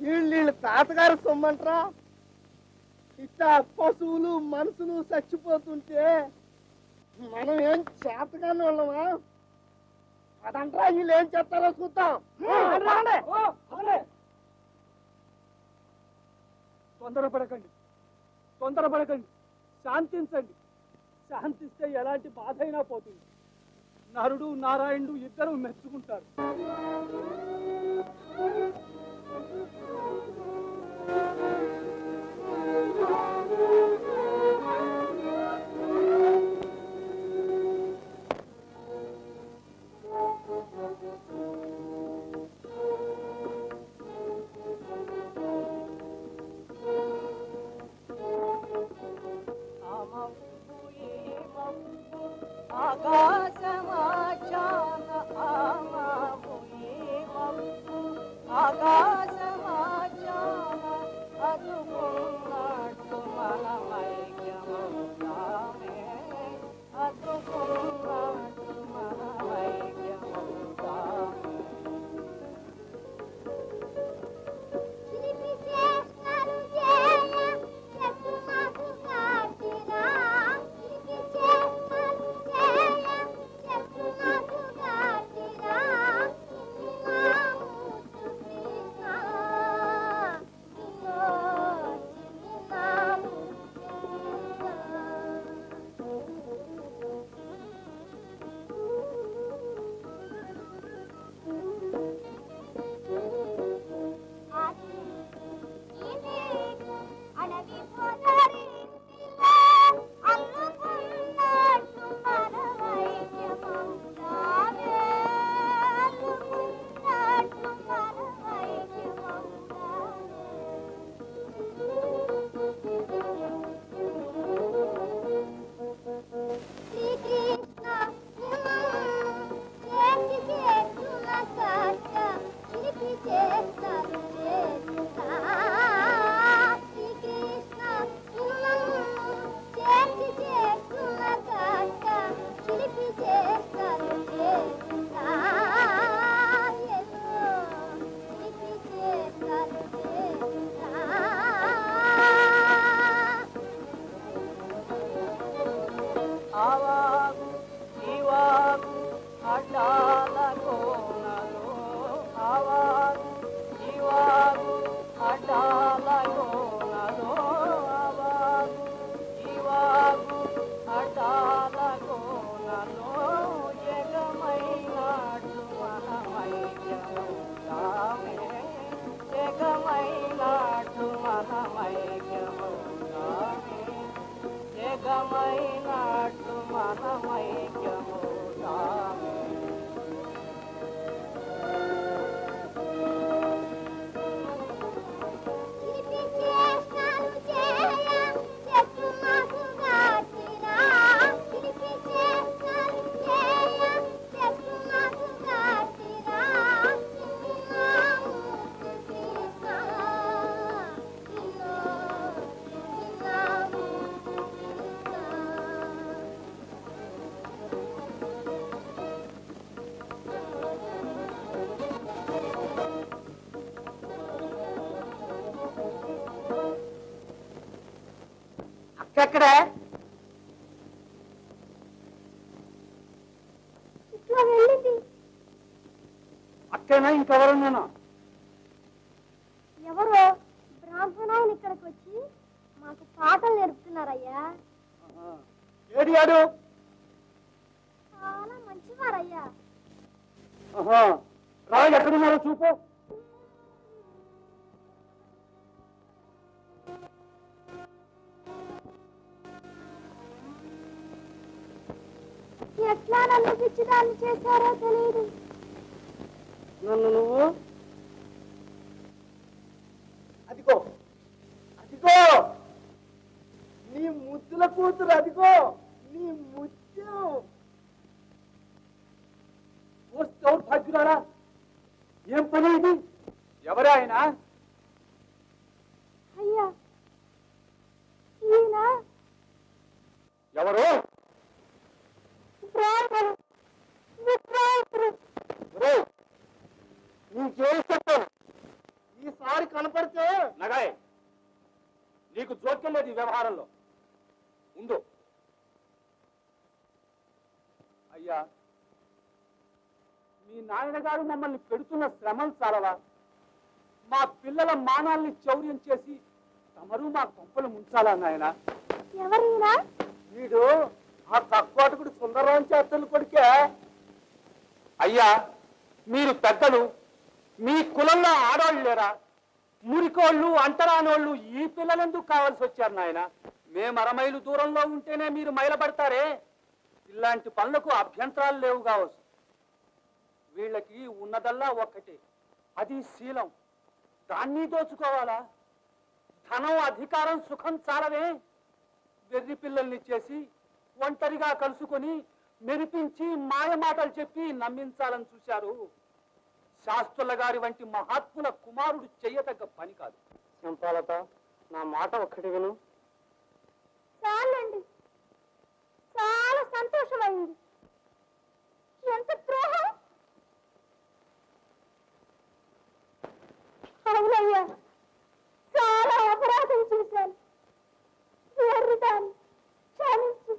వీళ్ళు వీళ్ళ తాతగారు సొమ్మంటరా ఇట్లా పశువులు మనుషులు చచ్చిపోతుంటే మనం ఏం చేతగానే వాళ్ళమా అదంటరా వీళ్ళు ఏం చేస్తారో చూద్దాం తొందరపడకండి తొందరపడకండి శాంతించండి శాంతిస్తే ఎలాంటి బాధ అయినా పోతుంది నరుడు నారాయణుడు ఇద్దరు మెచ్చుకుంటారు ఎక్కడ ఇట్లా వెళ్ళింది అక్కడైనా ఇంకెవరన్నా ఎవరో బ్రాహ్మణాయన ఇక్కడికి వచ్చి మాకు పాటలు నేర్పుతున్నారయ్యా ఏడియాడు చాలా మంచివారయ్యా ఆహా. రా ఎక్కడున్నారో చూపు ఎట్లా నన్ను పిచ్చిదాన్ని చేశారో తెలియదు నన్ను నువ్వు అదిగో అదిగో నీ ముద్దుల కూతురు అదిగో నీ ముత్యం వస్తే తగ్గురాడా ఏం పని ఇది ఎవరే ఆయన అయ్యా ఈయన ఎవరు బ్రాహ్మణుడు విశ్వాసుడు ఒరేయ్, నీకేం చెప్పాను ఈసారి కనపడి నీకు జోక్యం లేదు ఈ వ్యవహారంలో ఉందో అయ్యా మీ నాయనగారు మమ్మల్ని పెడుతున్న శ్రమలు చాలవా మా పిల్లల మానాల్ని చౌర్యం చేసి తమరు మా కొంపలు ముంచాలా నాయన ఎవరైనా వీడు ఆ తక్కువటుకుడు సుందరరావు చేతలు కొడుకే అయ్యా మీరు పెద్దలు మీ కులంలో ఆడవాళ్ళు లేరా మురికోళ్ళు అంటరానోళ్ళు ఈ పిల్లలెందుకు కావాల్సి వచ్చారు నాయన మేము అరమైలు దూరంలో ఉంటేనే మీరు మైలపడతారే ఇలాంటి పనులకు అభ్యంతరాలు లేవు కావచ్చు వీళ్ళకి ఉన్నదల్లా ఒక్కటే అది శీలం దాన్ని దోచుకోవాలా ధనం అధికారం సుఖం చాలవే వెర్రి పిల్లల్ని చేసి ఒంటరిగా కలుసుకొని మెరిపించి మాయ మాటలు చెప్పి నమ్మించాలని చూశారు శాస్త్రుల గారి వంటి మహాత్ముల కుమారుడు చెయ్యతగ్గ పని కాదు చంపాలత నా మాట ఒక్కటి విను చాలండి చాలా సంతోషమైంది ఎంత ద్రోహం అవునయ్యా చాలా అపరాధం చేశాను ఎర్రదాన్ని క్షమించు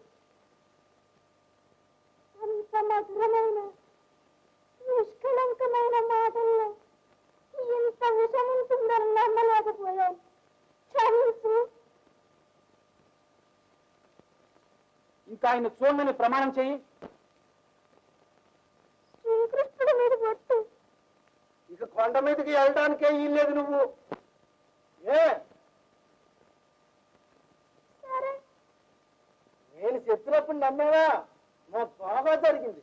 అంత మధురమైన నిష్కళంకమైన మాటల్లో ఇంత విషం ఉంటుందని నమ్మలేకపోయాను క్షమించు ఇంకా ఆయన చూడమని ప్రమాణం చెయ్యి శ్రీకృష్ణుడి మీద ఒట్టు ఇక కొండ మీదకి వెళ్ళడానికే ఇల్లేదు నువ్వు ఏ సరే నేను చెప్పినప్పుడు నమ్మావా నాకు బాగా జరిగింది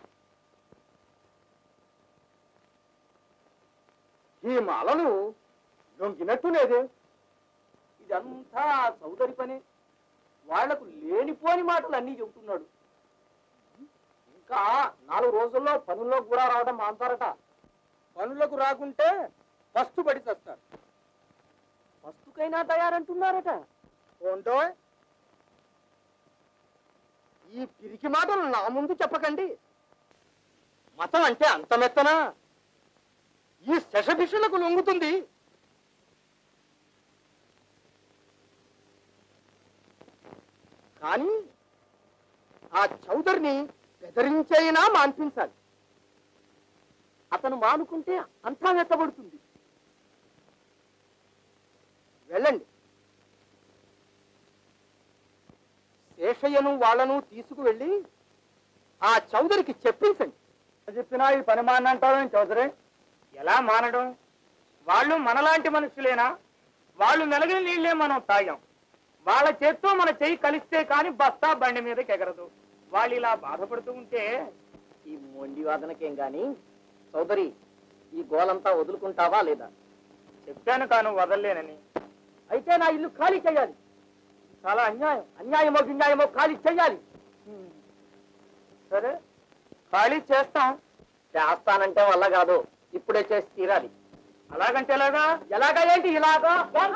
ఈ మాలలు లొంగినట్టు లేదే ఇదంతా ఆ చౌదరి పని వాళ్లకు లేనిపోని మాటలు అన్నీ చెబుతున్నాడు ఇంకా నాలుగు రోజుల్లో పనుల్లో కూడా రావడం మాంతారట పనులకు రాకుంటే ఫస్ట్ పడి చస్తారు వస్తుకైనా తయారంటున్నారట ఏంటో ఈ పిరికి మాటలు నా ముందు చెప్పకండి మతం అంటే అంత మెత్తనా ఈ శశభిషలకు లొంగుతుంది కానీ ఆ చౌదరిని బెదిరించైనా మాన్పించాలి అతను మానుకుంటే అంతా మెత్తబడుతుంది వెళ్ళండి శేషయ్యను వాళ్ళను తీసుకువెళ్ళి ఆ చౌదరికి చెప్పించండి చెప్పినా ఈ పని మానంటావేం చౌదరి ఎలా మానడం వాళ్ళు మనలాంటి మనుషులేనా వాళ్ళు మెలగిన నీళ్లే మనం తాగాం వాళ్ళ చేత్తో మన చెయ్యి కలిస్తే కాని బస్తా బండి మీదకి ఎగరదు వాళ్ళు ఇలా బాధపడుతూ ఉంటే ఈ మొండి వాదనకేం గాని చౌదరి ఈ గోలంతా వదులుకుంటావా లేదా చెప్పాను కాను వదల్లేనని అయితే నా ఇల్లు ఖాళీ చేయాలి చాలా అన్యాయం అన్యాయమో గిన్యాయమో ఖాళీ చేయాలి సరే ఖాళీ చేస్తాం చేస్తానంటే వల్ల కాదు ఇప్పుడే చేసి తీరాలి అలాగంటే ఎలాగా ఎలాగా ఏంటి ఇలాగా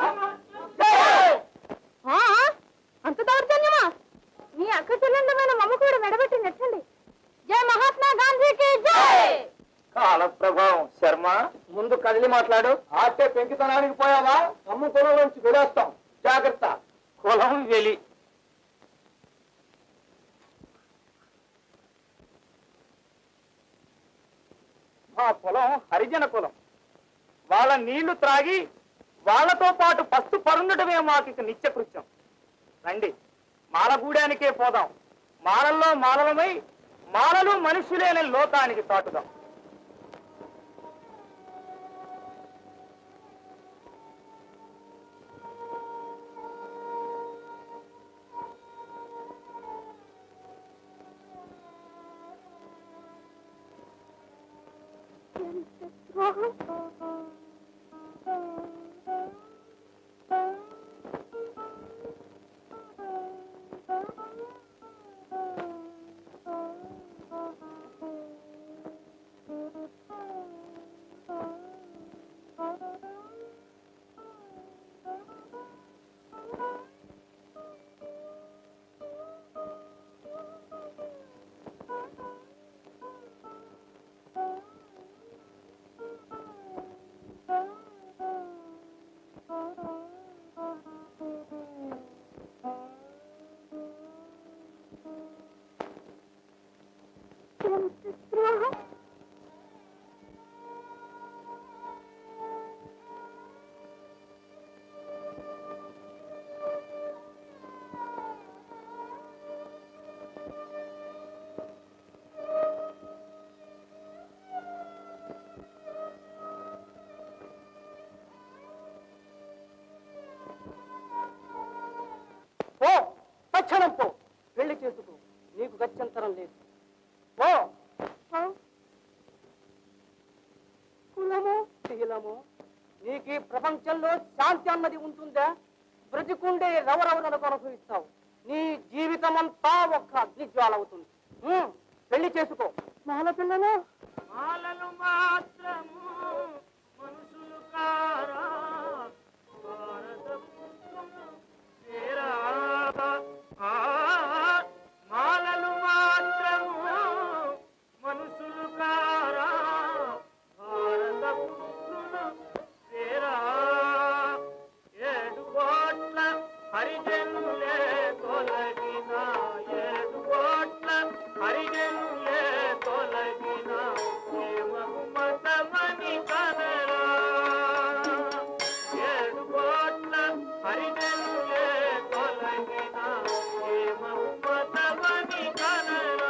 ఆ, అంత దౌర్జన్యమా మీ అక్క చెల్లెండమైన మమ్మ కూడా మెడబెట్టి నెట్టండి జై మహాత్మా గాంధీకి జై కాల ప్రభావం శర్మ ముందు కదిలి మాట్లాడు ఆటే పెంకితనానికి పోయావా అమ్మ కులంలోంచి వెళ్ళేస్తాం జాగ్రత్త కులం వెలి మా పొలం హరిజన కులం వాళ్ళ నీళ్లు త్రాగి వాళ్ళతో పాటు పస్తు పరుండటమే మాకు ఇక నిత్యకృత్యం రండి మాలగూడానికే పోదాం మాలల్లో మాలలమై మాలలు మనుషులేని లోకానికి చాటుదాం అవసరం లేదు ఓ కులము శీలము నీకు ఈ ప్రపంచంలో శాంతి అన్నది ఉంటుందా బ్రతికుండే రవరవలను అనుభవిస్తావు నీ జీవితం అంతా ఒక్క అగ్నిజ్వాల అవుతుంది ఉమ్, పెళ్లి చేసుకో మాల పిల్లలు మాలలు మాత్రము మనుషులు కారా భారతపుత్రులు చేరా. ఆ, మాలలు మాత్రము మనుషులు కారా భారతపుత్రులు చేరా. ఏడు కోట్ల హరిజనులే తొలగిన ఏడు కోట్ల హరిజనులే తొలగిన ఏమగు మతమని కనరా ఏడు కోట్ల హరిజనులే తొలగిన ఏమగు మతమని కనరా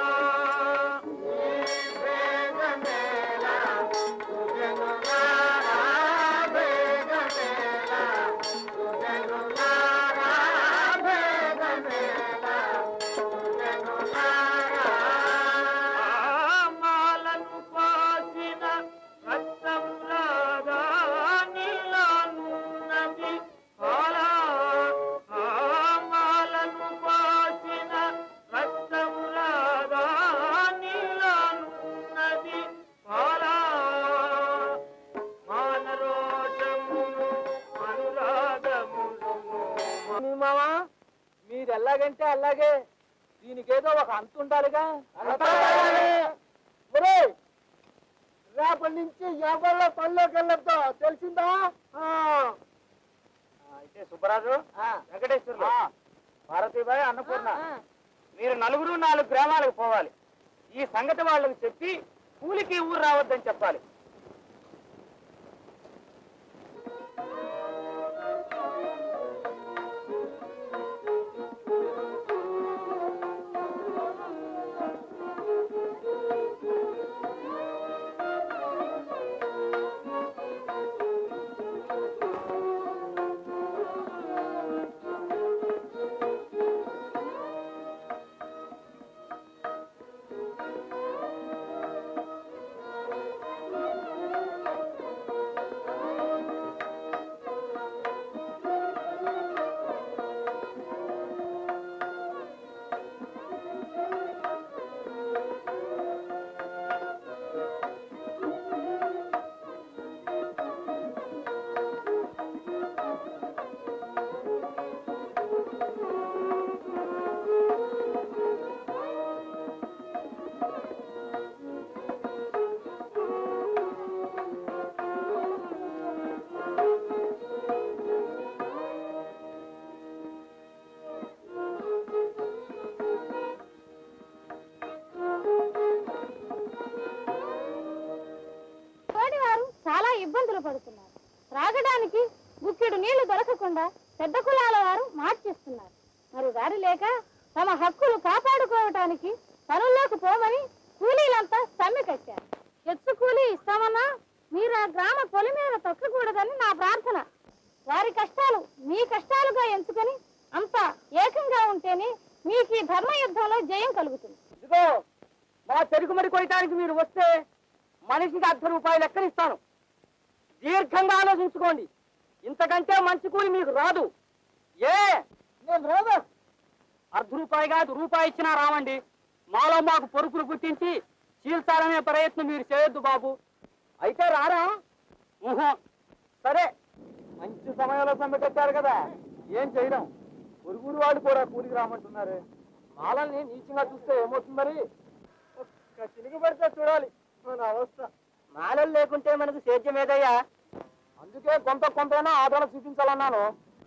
మాలను పాసిన రక్తం రాగా నీలానున్నది పాలా మాలను పాసిన రక్తం రాగా నీలానున్నది పాలా మానరోషమును అనురాగమును మామా మీరు ఎలాగంటే అలాగే దీనికేదో ఒక అంత ఉండాలిగా ఒరేయ్, రేపటి నుంచి ఎవరిలో పనిలోకి వెళ్ళొద్దు తెలిసిందా అయితే సుబ్బరాజు వెంకటేశ్వర్లు భారతీబాయ్ అన్నపూర్ణ మీరు నలుగురు నాలుగు గ్రామాలకు పోవాలి ఈ సంగతి వాళ్ళకి చెప్పి కూలికి ఊరు రావద్దని చెప్పాలి తోటివారు చాలా ఇబ్బందులు పడుతున్నారు త్రాగడానికి గుక్కెడు నీళ్లు దొరకకుండా పెద్ద కులాల వారు మార్చేస్తున్నారు మరి దారి లేక తమ హక్కులు కాపాడుకోవటానికి పనుల్లోకి పోమని కూలీలంతా సమ్మె కట్టారు ఎత్తు కూలీ ఇస్తామన్నా మీరు ఆ గ్రామ పొలి మీద తొక్కకూడదని నా ప్రార్థన వారి కష్టాలు మీ కష్టాలుగా ఎంచుకొని అంతా ఏకంగా ఉంటేనే మీకు ఈ ధర్మ యుద్ధంలో జయం కలుగుతుంది ఇదిగో మా చెరుకుమడి కొయ్యటానికి మీరు వస్తే మనిషికి అర్ధ రూపాయలు ఎక్కడిస్తాను దీర్ఘంగా ఆలోచించుకోండి ఇంతకంటే మంచి కూలి మీకు రాదు ఏ నేను రాదా అర్ధ రూపాయి కాదు రూపాయి ఇచ్చినా రావండి మాలో మాకు పొరుకులు గుర్తించి చీల్చాలనే ప్రయత్నం మీరు చేయొద్దు బాబు అయితే రారా ఊహో సరే మంచి సమయంలో సమ్మె కట్టారు కదా ఏం చేయడం పొరుగురు వాళ్ళు కూడా కూలికి రామంటున్నారు మాలల్ని నీచంగా చూస్తే ఏమవుతుంది మరి ఒక్క చిలుగు పడితే చూడాలి మన అవస్థ మాలలు లేకుంటే మనకు సేద్యం ఏదయ్యా అందుకే కొంత కొంతైనా ఆదరణ చూపించాలన్నాను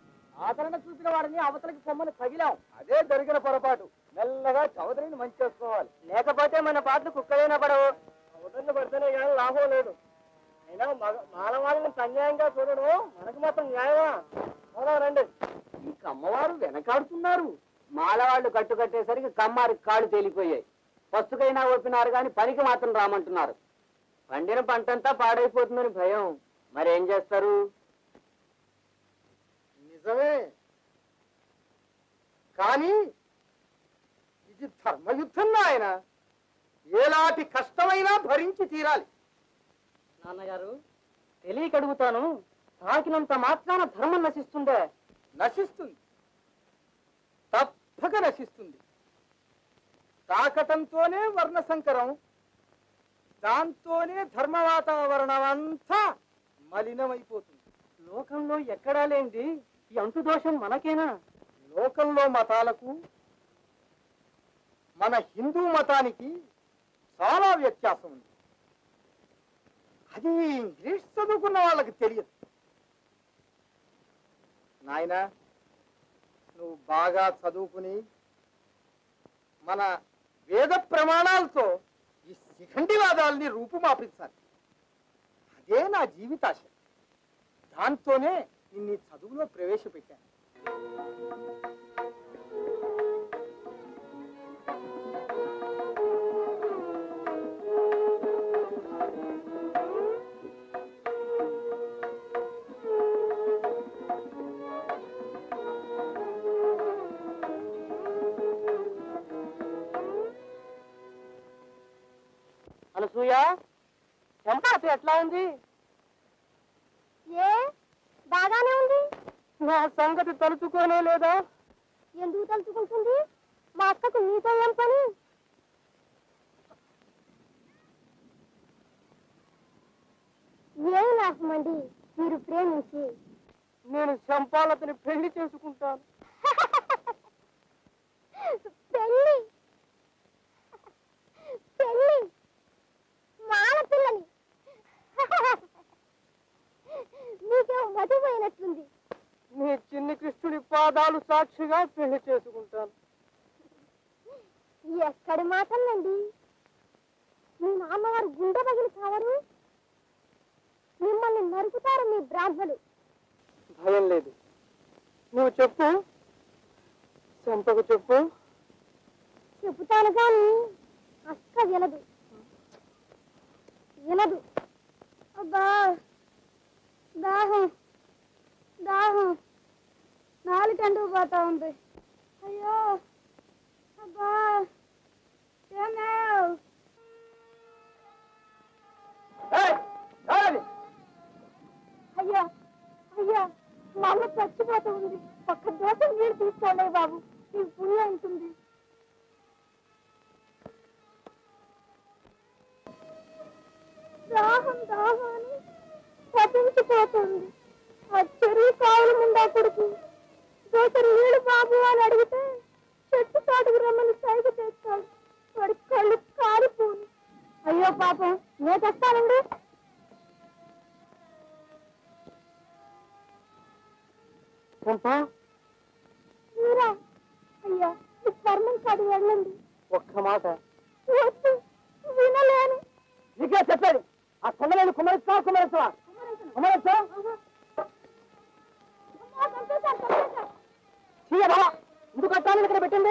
ఆదరణ చూపిన వాడిని అవతలకి పొమ్మని తగిలాం అదే జరిగిన పొరపాటు మెల్లగా చౌదరిని మంచి చేసుకోవాలి లేకపోతే మన పాటలు కుక్కలైనా పడవు చౌదరిని పడితేనే కానీ లాభం లేదు అయినా మగ మాల వాళ్ళని అన్యాయంగా చూడడం మనకు మాత్రం న్యాయమా అవునా రండి ఈ కమ్మవారు వెనకాడుతున్నారు మాలవాళ్ళు కట్టుకట్టేసరికి కమ్మారి కాళ్ళు తేలిపోయాయి పస్తుకైనా ఒప్పినారు కానీ పనికి మాత్రం రామంటున్నారు పండిన పంటంతా పాడైపోతుందని భయం మరేం చేస్తారు నిజమే కానీ ఇది ధర్మయుద్ధం నాయన ఎలాంటి కష్టమైనా భరించి తీరాలి నాన్నగారు తెలియక అడుగుతాను తాకినంత మాత్రాన ధర్మం నశిస్తుందే నశిస్తుంది తప్పక నశిస్తుంది తాకటంతోనే వర్ణ సంకరం దాంతోనే ధర్మ వాతావరణం అంతా మలినమైపోతుంది లోకంలో ఎక్కడా లేనిది ఈ అంటు దోషం మనకేనా లోకంలో మతాలకు మన హిందూ మతానికి చాలా వ్యత్యాసం ఉంది అది ఇంగ్లీష్ చదువుకున్న వాళ్ళకి తెలియదు నాయన నువ్వు బాగా చదువుకుని మన వేద ప్రమాణాలతో ఈ శిఖండివాదాల్ని రూపుమాపించాలి అదే నా జీవితాశ దాంతోనే నిన్ను ఈ చదువులో ప్రవేశపెట్టాను అనసూయ చెంపాత ఎట్లా ఉంది ఏ బాగానే ఉంది నా సంగతి తలుచుకోనే లేదా ఎందుకు తలుచుకుంటుంది మా అక్కకు నీతో ఏం పని ఏం లాభమండి మీరు ప్రేమించి నేను చంపాలతని పెళ్లి చేసుకుంటాను పెళ్ళి పెళ్ళి మాల పిల్లని మీకేం మతిపోయినట్లుంది నీ చిన్ని కృష్ణుడి పాదాలు సాక్షిగా పెళ్లి చేసుకుంటాను ఎక్కడి మాటలండి మీ నాన్నగారు గుండె పగిలి కావరు మిమ్మల్ని నరుకుతారు మీ బ్రాహ్మలు భయం లేదు నువ్వు చెప్పు చంపకు చెప్పు చెబుతాను కానీ అక్క వినదు వినదు అబ్బా దాహం దాహం నాలుగండు పోతా ఉంది అయ్యో అబ్బా ఏమేవ్ అయ్యా అయ్యా మా అమ్మ చచ్చిపోతూ ఉంది ఒక్క దోశ నీళ్ళు తీసుకోలే బాబు నీకు పుణ్యం ఉంటుంది దాహం దాహం అని పతించిపోతుంది ఆ చెరువు కావుల ముందా కొడుకు దోశ నీళ్ళు బాబు అని అడిగితే చెట్టు చాటుకు రమ్మని సైగ చేస్తాడు వాడి కళ్ళు కాలిపోను అయ్యో పాపం నేను తెస్తానండి చంపా మీరా అయ్యా ఈ కర్మం కాదు వెళ్ళండి ఒక్క మాట వద్దు వినలేను నీకే చెప్పాడు ఆ కొండలేని కుమరిస్తా కుమరిస్తా కుమరిస్తా అమ్మా, చంపేశారు, చంపేశారు. చీయ బావా ఎందుకు అట్టాలని ఇక్కడ పెట్టింది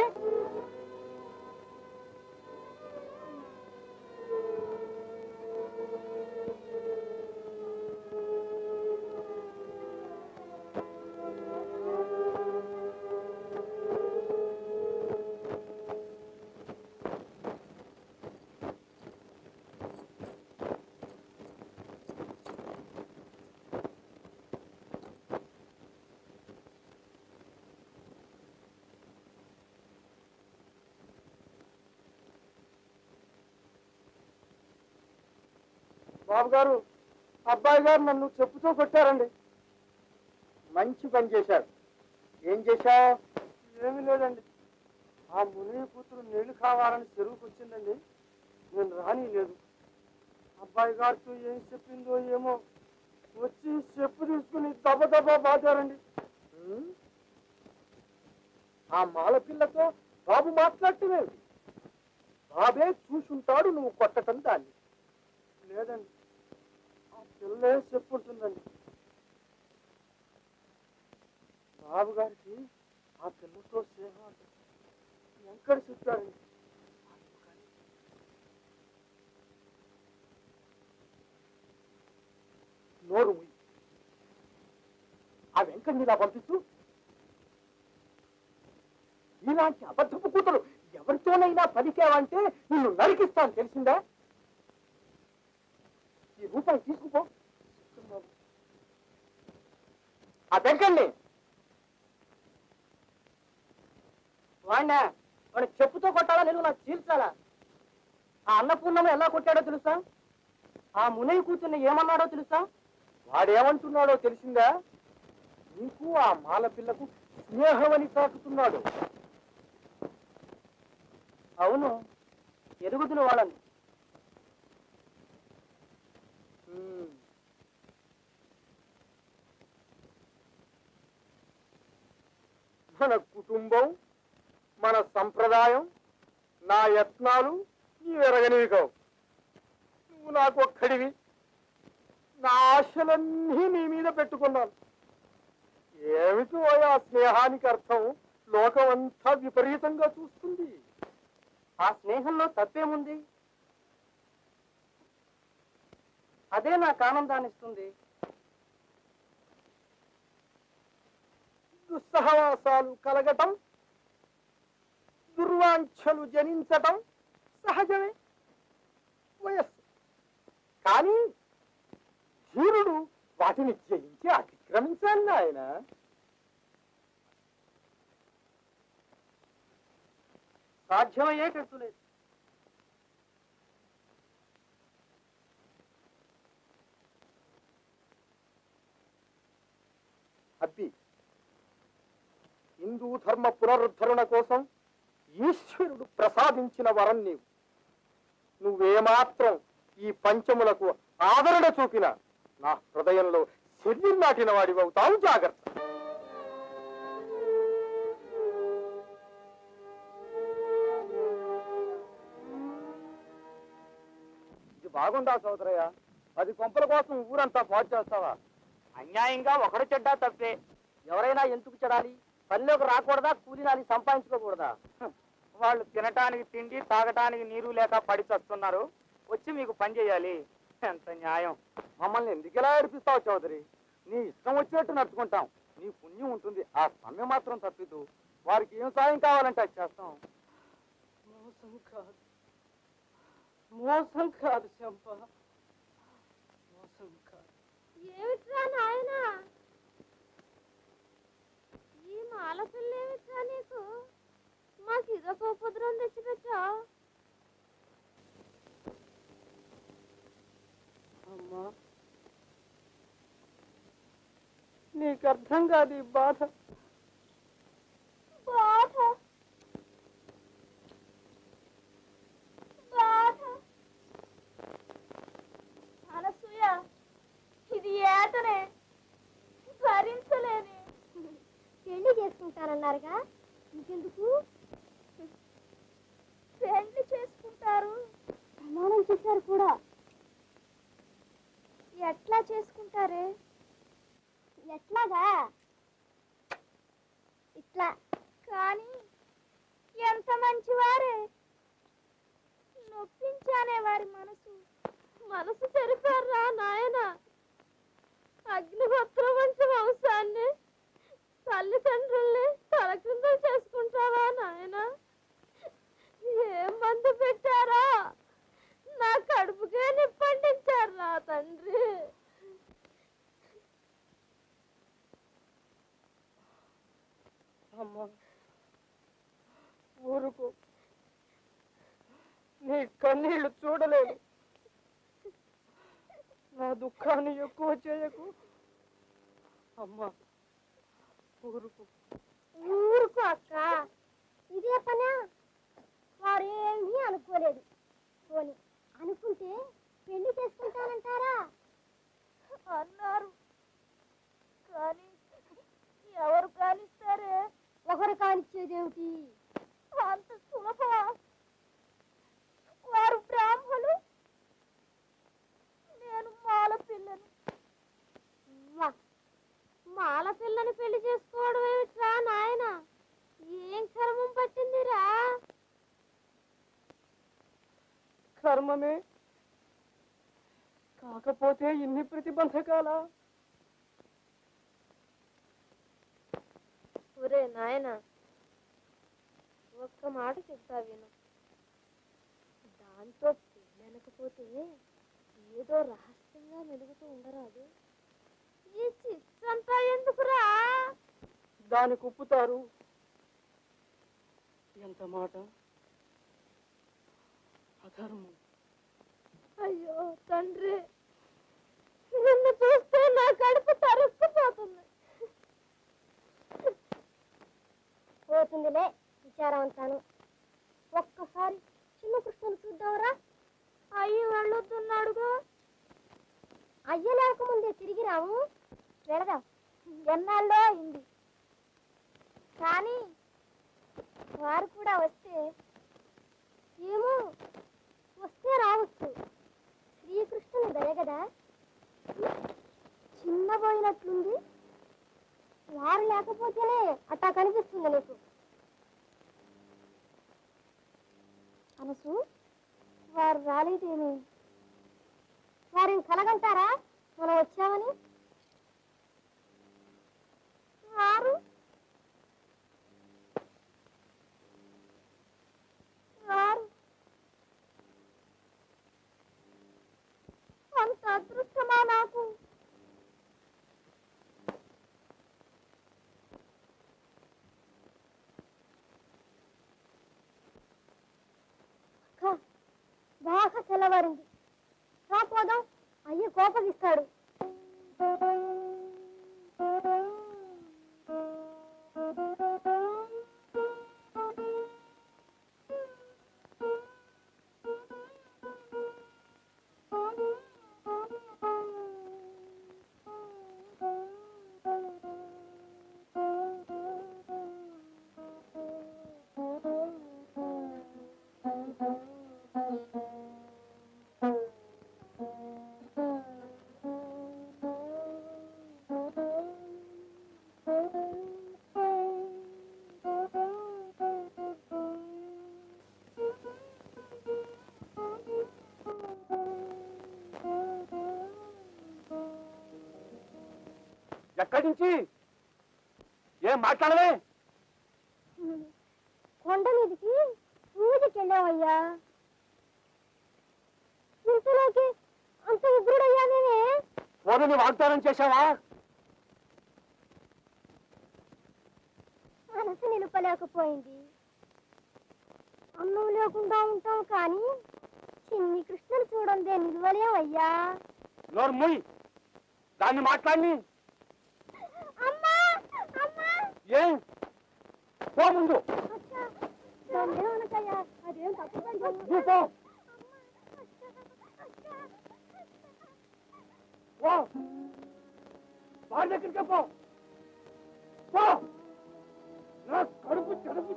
బాబు గారు అబ్బాయి గారు నన్ను చెప్పుతో కొట్టారండి మంచి పని చేశాడు ఏం చేశావు ఏమీ లేదండి ఆ ముని కూతురు నీళ్లు కావాలని చెరువుకు వచ్చిందండి నేను రాని లేదు అబ్బాయి గారితో ఏం చెప్పిందో ఏమో వచ్చి చెప్పు తీసుకుని దెబ్బ దెబ్బ బాధారండి ఉమ్? ఆ మాల పిల్లతో బాబు మాట్లాడటమేమిటి బాబే చూసుంటాడు నువ్వు కొట్టటం దాన్ని లేదండి ఆ పిల్లే చెప్పుంటుందండి బాబు గారికి ఆ పిల్లతో స్నేహం అంటే వెంకట చెప్పారండి నోరు మూయి. ఆ వెంకట్ ఇలా పంపిస్తూ ఇలాంటి అబద్ధపు కూతురు ఎవరితోనైనా పలికావంటే నిన్ను నరికిస్తాను తెలిసిందా ఈ రూపాయి తీసుకుపో ఆ దగ్గరని వాడినా వాడిని చెప్పుతో కొట్టాలా నేను నాకు చీల్చాలా ఆ అన్నపూర్ణమ్మ ఎలా కొట్టాడో తెలుసా ఆ మునయ్య కూతుర్ని ఏమన్నాడో తెలుసా వాడేమంటున్నాడో తెలిసిందా నీకు ఆ మాల పిల్లకు స్నేహమని తాకుతున్నాడు అవును ఎరుగుదును వాళ్ళని ఉమ్. మన కుటుంబం మన సంప్రదాయం నా యత్నాలు నీ ఎరగనివి కావు నువ్వు నాకు ఒక్కడివి నా ఆశలన్నీ నీ మీద పెట్టుకున్నాను ఏమిటో ఆ స్నేహానికి అర్థం లోకం అంతా విపరీతంగా చూస్తుంది ఆ స్నేహంలో తప్పేముంది అదే నాకు ఆనందాన్ని ఇస్తుంది దుస్సహవాసాలు కలగటం దుర్వాంఛలు జనించటం సహజమే వయస్సు కానీ ధీరుడు వాటిని జయించి అతిక్రమించాలి ఆయన సాధ్యమయ్యేటట్టు లేదు అబ్బి హిందూ ధర్మ పునరుద్ధరణ కోసం ఈశ్వరుడు ప్రసాదించిన వరం నీవు నువ్వేమాత్రం ఈ పంచములకు ఆదరణ చూపిన నా హృదయంలో శరీరం నాటిన వాడివవుతావు జాగ్రత్త ఇది బాగుందా సోదరయ్య పది కొంపల కోసం ఊరంతా పాటు చేస్తావా అన్యాయంగా ఒకడు చెడ్డా తప్పే ఎవరైనా ఎందుకు చెడాలి పనిలోకి రాకూడదా కూలీనాలి సంపాదించుకోకూడదా వాళ్ళు తినటానికి తిండి తాగటానికి నీరు లేక పడి చస్తున్నారు వచ్చి మీకు పని చేయాలి ఎంత న్యాయం మమ్మల్ని ఎందుకు ఇలా ఏడిపిస్తావు చౌదరి నీ ఇష్టం వచ్చినట్టు నడుచుకుంటాం నీ పుణ్యం ఉంటుంది ఆ సమయం మాత్రం తప్పిదు వారికి ఏం సాయం కావాలంటే అది చేస్తాం మోసం కాదు మోసం కాదు శంప మోసం కాదు ఏమిట్రా నాయనా ఈ మాల పిల్ల ఏమిట్రా నీకు మాకు ఇదొక ఉపద్రవం తెచ్చిపెట్టా అమ్మా నీకు అర్థం కాదు ఈ బాధ బాధ బాధ అనసూయ ఇది ఏతనే భరించలేని పెళ్లి చేసుకుంటారన్నారుగా ఇంకెందుకు పెళ్లి చేసుకుంటారు ప్రమాణం చేశారు కూడా ఎట్లా చేసుకుంటారే ఎట్లాగా ఇట్లా కానీ ఎంత మంచివారే నొప్పించానే వారి మనసు మనసు తెరిపారా నాయన అగ్నిహోత్రం వంటి వంశాన్ని తల్లిదండ్రుల్ని తలకిందులు చేసుకుంటావా నాయన ఏం మందు పెట్టారా నా కడుపుకే నిప్పండించారు నా తండ్రి అమ్మా ఊరుకు నీ కన్నీళ్లు చూడలేను నా దుఃఖాన్ని ఎక్కువ చేయకు అమ్మా ఊరుకు ఊరుకో అక్క ఇదే పనా వారు ఏమీ అనుకోలేదు పోని అనుకుంటే పెళ్లి చేసుకుంటానంటారా అన్నారు కానీ ఎవరు కానిస్తారే ఒకరు కానిచ్చేదేమిటి అంత సులభమా వారు బ్రాహ్మలు నేను మాల పిల్లను మాల పిల్లని పెళ్లి చేసుకోవడం ఏమిట్రా నాయన ఏం కర్మం పట్టిందిరా కర్మమే కాకపోతే ఇన్ని ప్రతిబంధకాలా ఒరే నాయన ఒక్క మాట చెప్తా విను దాంతో పెళ్ళనకపోతే ఏదో రహస్యంగా మెలుగుతూ ఉండరాదు ఈ చిచ్చంతా ఎందుకురా దానికి ఉప్పుతారు ఎంత మాట అధర్మం అయ్యో తండ్రి నిన్ను చూస్తే నా కడుపు తరుక్కుపోతుంది పోతుందిలే విచారవంతాను ఒక్కసారి చిన్న కృష్ణను చూద్దాంరా అయ్యి వెళ్ళొద్దున్నాడుగా అయ్య లేకముందే తిరిగి రాము వెళదాం ఎన్నాళ్ళో అయింది కానీ వారు కూడా వస్తే ఏమో వస్తే రావచ్చు శ్రీకృష్ణుని దయ కదా చిన్నపోయినట్లుంది వారు లేకపోతేనే అట్టా కనిపిస్తుంది నీకు అనసు వారు రాలేదేమి వారిని కలగంటారా మనం వచ్చామని వారు వారు అంత అదృష్టమా నాకు అక్క, బాగా తెల్లవారింది రాపోదాం అయ్య కోపగిస్తాడు ఎక్కడి నుంచి ఏం మాట్లాడలే కొండ మీదకి పూజకి వెళ్ళామయ్యా ఇంతలోకి అంత ఉగ్రుడయ్యానే ఫోనుని వాగ్దానం చేశావా మనసు నిలుపలేకపోయింది అన్నం లేకుండా ఉంటాం కానీ చిన్ని కృష్ణుని చూడందే నిలవలేమయ్యా నోరు ముయ్ దాన్ని మాట్లాడి అమ్మా అమ్మా ఏం పో ముందు అచ్చా, నన్నేమనకయ్యా, అదేం తప్పు పని కాదు. నువ్వు పో అచ్చా, పో వాళ్ళ దగ్గరికి పో పో నా కడుపు చెడుపు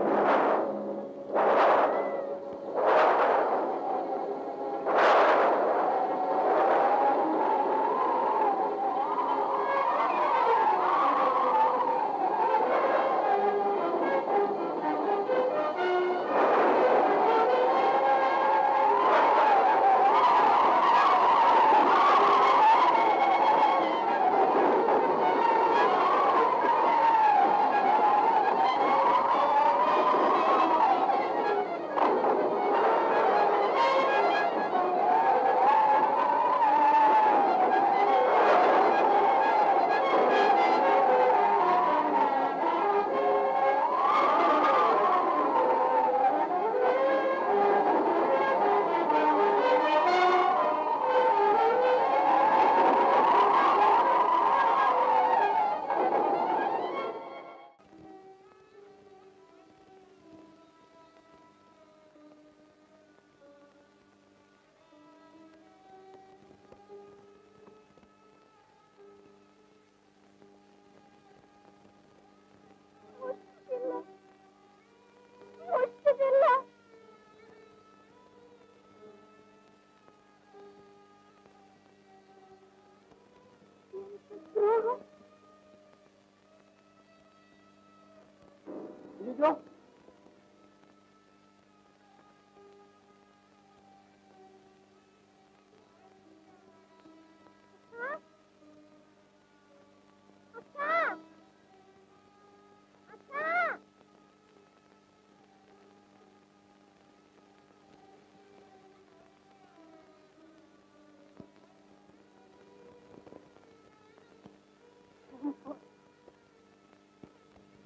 ఇదిగో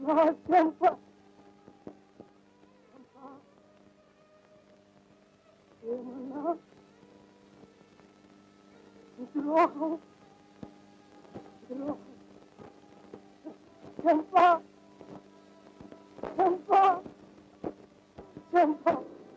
నా చెంప ఏమన్నా ద్రోహం ద్రోహం చెంప చెంప చెంప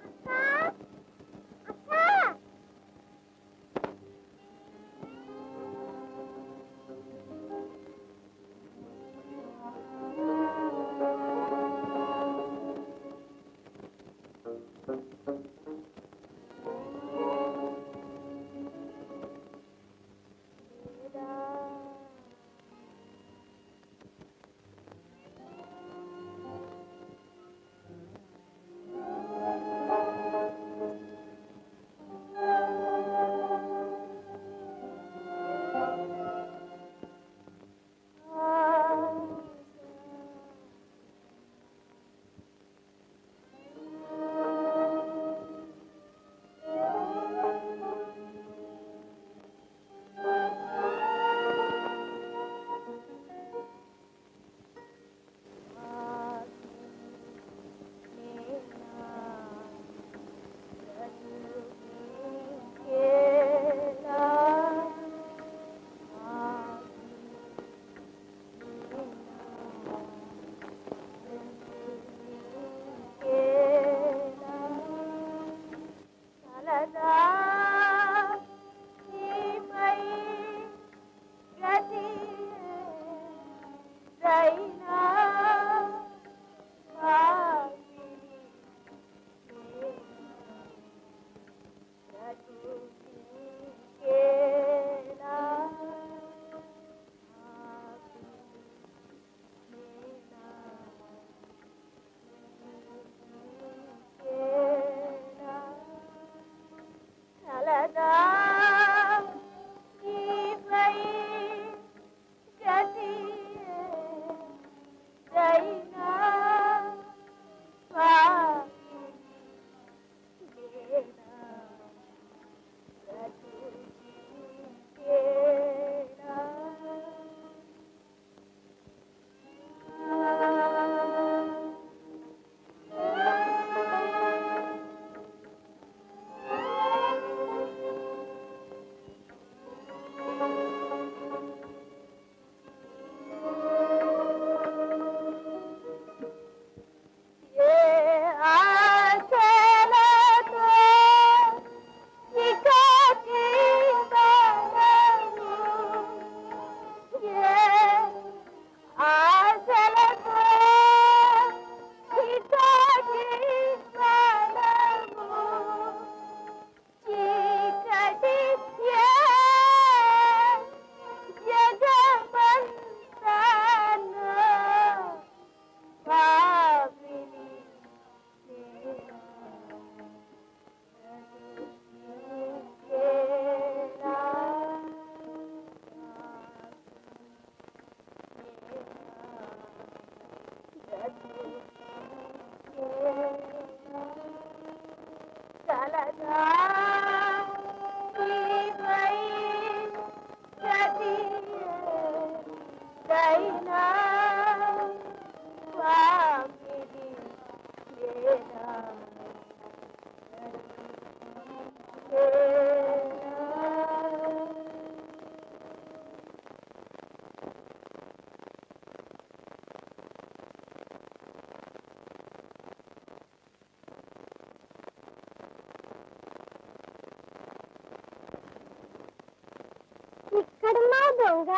ఇక్కడున్నా దొంగ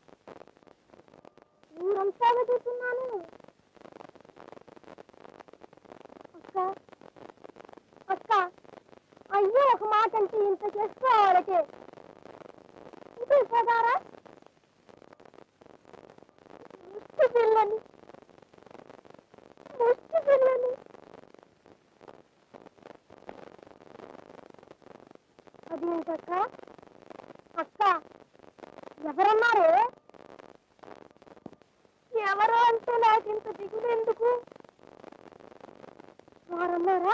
ఊరంతా వెతుకుతున్నాను అక్క అక్క అయ్యో ఒక మాట అంటే ఇంత చేసుకోవాలకే ఇంటికి పోతారా ముష్టి పిల్లని ముష్టి పిల్లని అదేంటక్క అక్క ఎవరన్నారు ఎవరు అంటే నాకింత దిగులు ఎందుకు వారన్నారా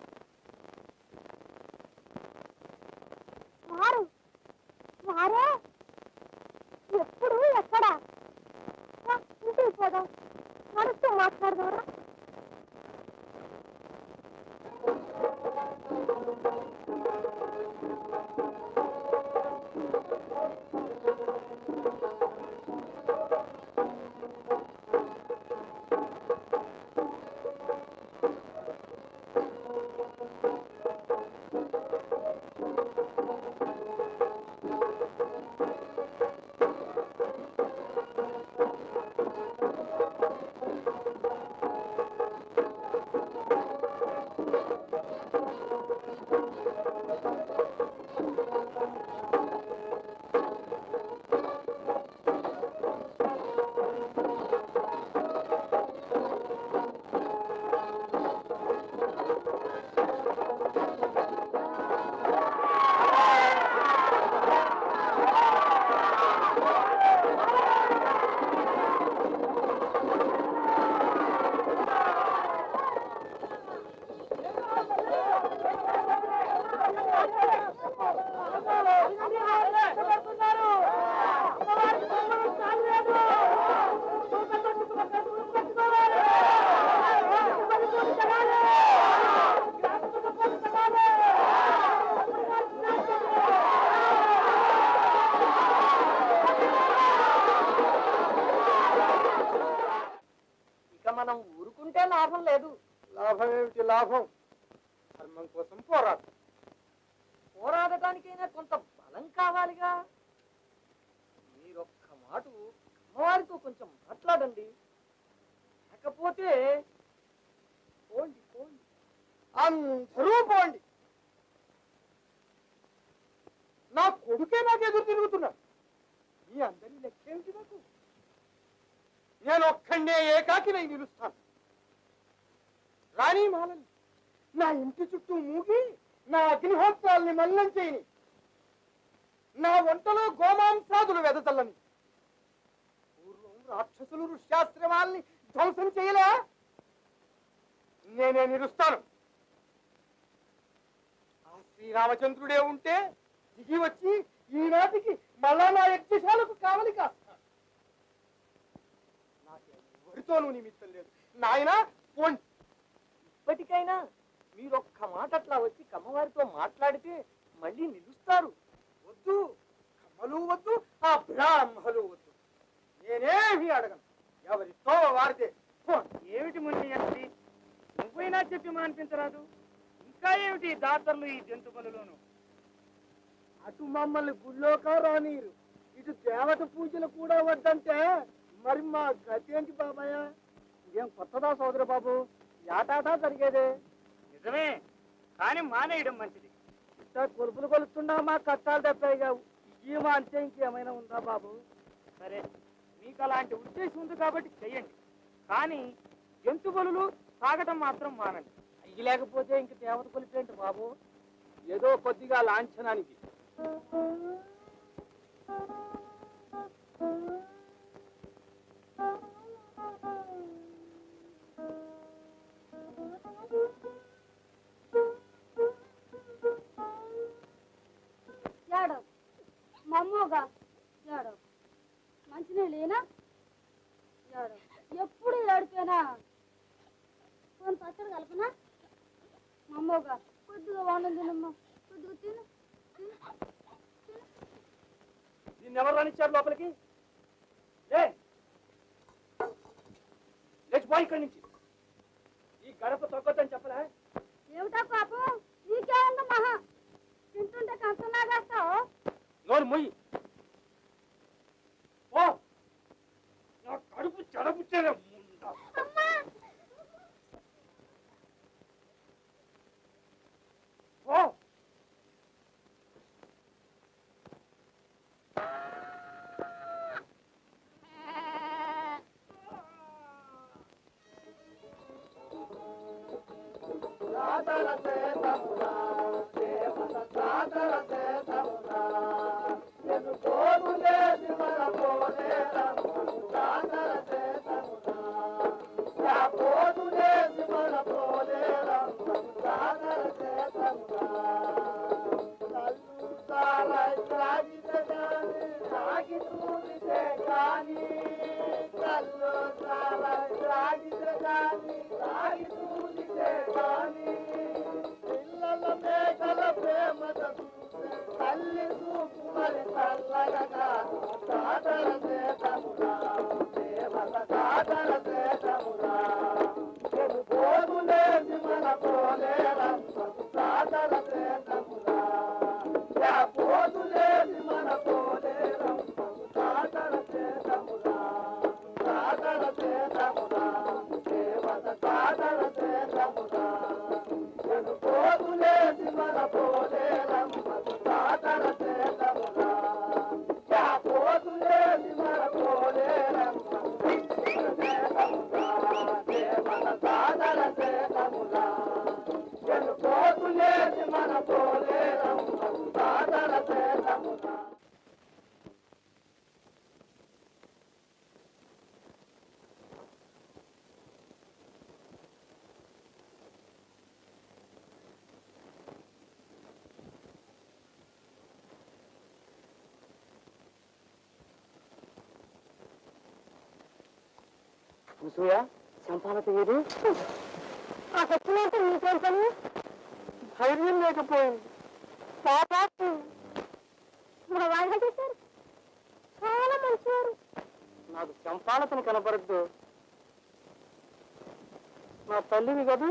వారు వారే ఎప్పుడు ఎక్కడ రా, ఇంటికి పోదాం నడుస్తూ మాట్లాడదారా ఇక మనం ఊరుకుంటే లాభం లేదు లాభం ఏమిటి లాభం ధర్మం కోసం పోరాడు పోరాడటానికైనా కొంత బలం కావాలిగా మీరొక్క మాట అమ్మవారితో కొంచెం మాట్లాడండి లేకపోతే పోండి పోండి అందరూ పోండి నా కొడుకే నాకు ఎదురు తిరుగుతున్నాడు మీ అందరి లెక్కేమిటి నాకు నేను ఒక్కడే ఏకాకినై నిలుస్తాను రాణి మాలని నా ఇంటి చుట్టూ మూగి నా అగ్నిహోత్రాల్ని మల్లం చేయని నా వంటలో గోమాంసాదులు వెదజల్లని పూర్వం రాక్షసులు ఋష్యాశ్రమాల్ని ధ్వంసం చేయలే నేనే నిలుస్తాను ఆ శ్రీరామచంద్రుడే ఉంటే దిగి వచ్చి ఈనాటికి మళ్ళా నా యజ్ఞశాలకు కావలి కాస్తా నాకెవరితోనూ నిమిత్తం లేదు నాయనా పోండి ఇప్పటికైనా మీరొక్క మాట అట్లా వచ్చి కమ్మవారితో మాట్లాడితే మళ్ళీ నిలుస్తారు వద్దు కమ్మలు వద్దు ఆ బ్రాహ్మలు వద్దు నేనేమి అడగను ఎవరితో వారితే పోండి ఏమిటి ముని అంటే నువ్వైనా చెప్పి మానిపించరాదు ఇంకా ఏమిటి ఈ దాతర్లు ఈ జంతు బలులోను అటు మమ్మల్ని గుళ్ళోకా రానీరు ఇటు దేవత పూజలు కూడా వద్దంటే మరి మా గతి ఏంటి బాబాయ్ ఇదేం కొత్తదా సోదర బాబు యాటాటా జరిగేదే నిజమే కానీ మానేయడం మంచిది ఇట్లా కొలుపులు కొలుస్తున్నా మా కష్టాలు తప్పాయిగా ఈ మా అంతే ఇంకేమైనా ఉందా బాబు సరే మీకు అలాంటి ఉద్దేశం ఉంది కాబట్టి చెయ్యండి కానీ జంతు బలులు తాగటం మాత్రం మానండి అయ్యి లేకపోతే ఇంక దేవత కొలిపేంటి బాబు ఏదో కొద్దిగా లాంఛనానికి ఏడో మమ్మోగా ఏడో మంచినీళ్ళేనా ఏడో ఎప్పుడు ఏడిపోయినా కొంత పచ్చడి కలపనా మమ్మోగా కొద్దిగా వండం తినమ్మా కొద్దిగా తిను తిను దీన్ని ఎవరు రానిచ్చారు లోపలికి లే లేచిపోయి ఇక్కడి నుంచి ఈ గడప తొక్కొద్దని చెప్పలే ఏమిటా పాపం నీకేముంది మహా తింటుంటే కంచనాగేస్తావు నోరు మొయ్యి ఓ నా కడుపు చెడపుచ్చేదే ముందా అమ్మా ఓ కానీ కళ్ళు సారా త్రాగితే కూసూయా చంపాలత ఏది ఆ సత్యనాథ నీకేం పని ధైర్యం లేకపోయింది పాపాకు మా వాళ్ళు చేశారు చాలా మంచివారు నాకు చంపాలతని కనపడద్దు నా తల్లివి కదా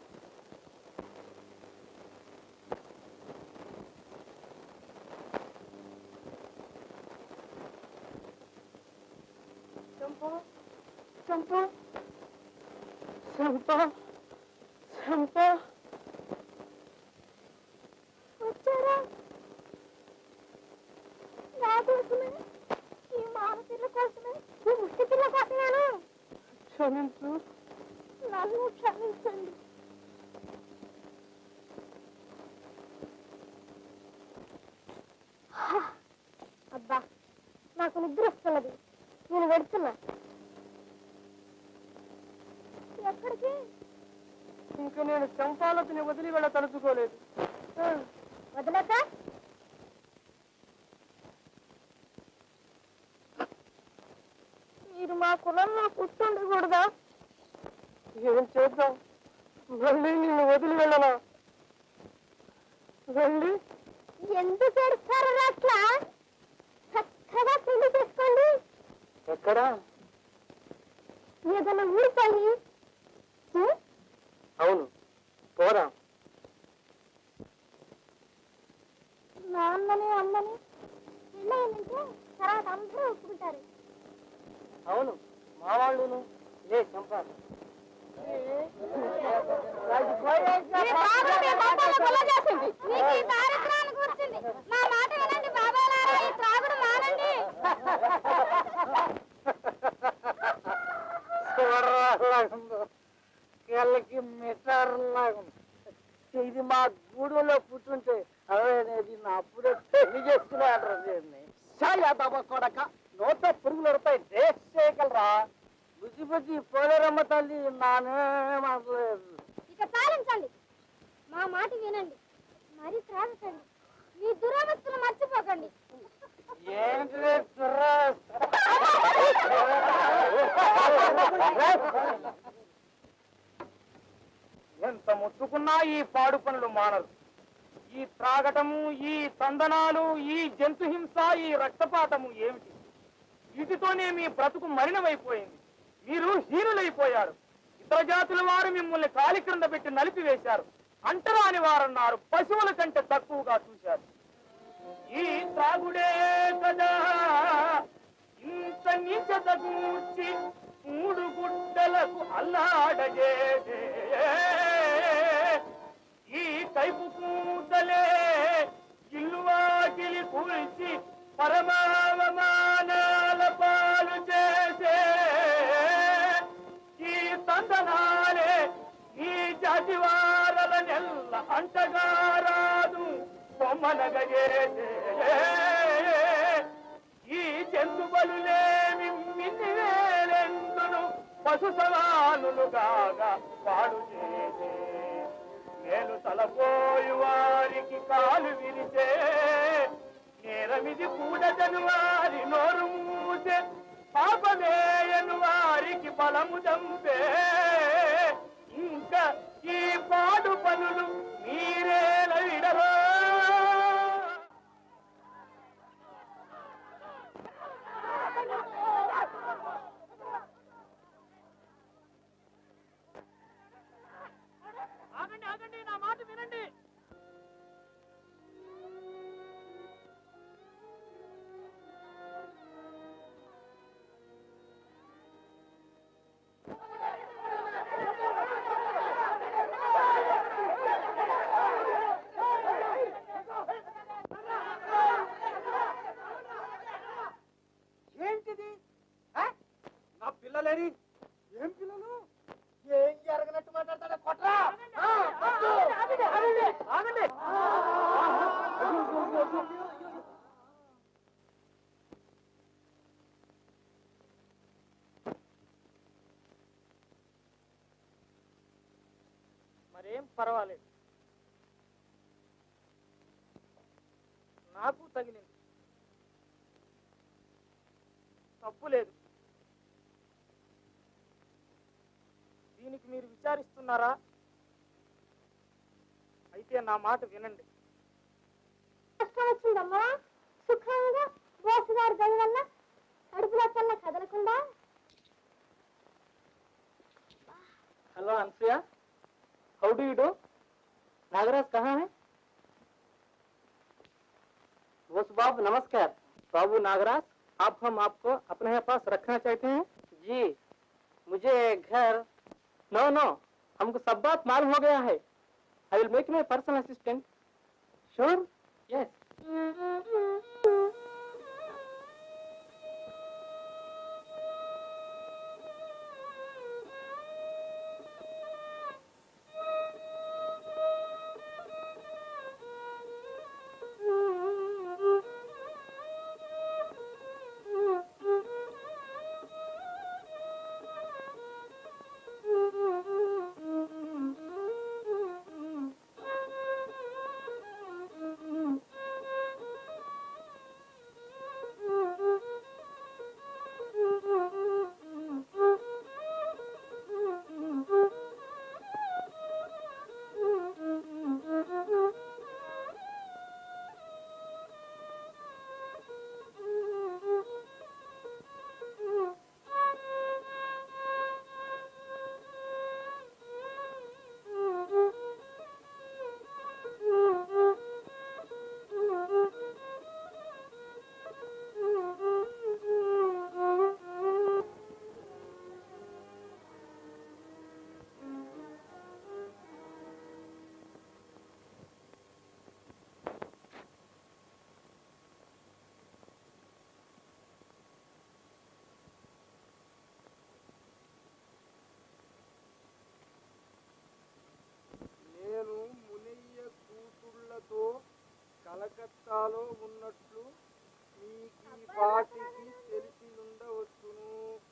చంపా చంపా చంపా చంపా వచ్చారా నా కోసమే ఈ మామ పిల్ల కోసమే ఈ ముష్టి పిల్ల కోసమేనా క్షమించు నన్ను క్షమించండి హా, అబ్బా నాకు నిద్ర వస్తున్నది నేను వెడుతున్నా ఎక్కడికి ఇంకా నేను చంపాలతని వదిలి వెళ్ళ తలుచుకోలేదు ఆ, వదలక మీరు మా కులంలో కూర్చుండకూడదా ఏం చేద్దాం మళ్ళీ నిన్ను వదిలి వెళ్ళనా వెళ్ళి ఎందుకు ఏడుస్తారు అట్లా చక్కగా పెళ్లి చేసుకోండి ఎక్కడా ఏదైనా ఊరిపోయి అవును పోరా నాన్నని అమ్మని పెళ్ళయిందంటే తర్వాత అందరూ ఒప్పుకుంటారు అవును మా వాళ్ళును లే చంపాలి మీకు ఈ కార్యక్రమానికి వచ్చింది నా మాట వినండి బాబాలారా ఈ త్రాగుడు మానండి చూడరాలాగుందో కళ్ళకి మిటారులాగుంది ఇది మా గూడులో పుట్టుంటే అదే నేను నా అప్పుడే పెళ్లి చేసుకునే అడ్రస్ సాయాదమ్మ కొడక నోట పురుగులు పడతాయి రేస్ చేయగలరా బుద్ధి బుద్ధి పోలేరమ్మ తల్లి నానేమాకు ఇక పాలించండి మా మాట వినండి మరి త్రాగకండి మీ దురవస్థలు మర్చిపోకండి ఏంటి దుర్రా- ఎంత ముట్టుకున్నా ఈ పాడు పనులు మానరు ఈ త్రాగటము ఈ తందనాలు ఈ జంతు హింస ఈ రక్తపాతము ఏమిటి వీటితోనే మీ బ్రతుకు మలినమైపోయింది మీరు హీనులైపోయారు ఇతర జాతుల వారు మిమ్మల్ని కాలి క్రింద పెట్టి నలిపివేశారు అంటరాని వారన్నారు పశువుల కంటే తక్కువగా చూశారు ఈ త్రాగుడే కదా ఇంత నీచత కూర్చి మూడు గుడ్డలకు అల్లాడజేసే ఈ కైపు కూతలే ఇల్లు వాకిలి కూల్చి పరమావమానాల పాలు చేసే ఈ తందనాలే ఈ జాతి వారల నెల్ల అంటగారాదు బొమ్మనగజేసే ఈ జంతు బలులేమి మిన్ని వేలెందును పశు సవాలులుగాగా పాడు చేసే మేలు తలపోయు వారికి కాలు విరిచే నేరమిది కూడదను వారి నోరు మూసే పాపమేయను వారికి బలము దంపే ఇంకా ఈ పాడు పనులు మీరేల విడరా ఆగండి నా మాట వినండి ఏంటిది ఆ? నా పిల్లలేని ఏం పిల్లలు ఏం జరగనట్టు మాట్లాడతాడా కొట్రా ఆ, కొట్టు. ఆగండి మరేం పర్వాలేదు నాకు తగిలింది తప్పు లేదు దీనికి మీరు విచారిస్తున్నారా అయితే నా మాట వినండి కష్టం వచ్చిందమ్మా సుఖంగా బోసు గారి గది వల్ల కడుపులో కల్ల కదలకుండా hello Anasuya how do you do Nagaraj कहाँ है बोस बाबू नमस्कार बाबू नागराज आप हम आपको अपने यहाँ पास रखना चाहते हैं जी मुझे घर नो नो हमको सब बात मालूम हो गया है I will make my personal assistant sure yes నేను మునయ్య కూతుళ్ళతో కలకత్తాలో ఉన్నట్లు మీకు ఈ పాటికి తెలిసి ఉండవచ్చును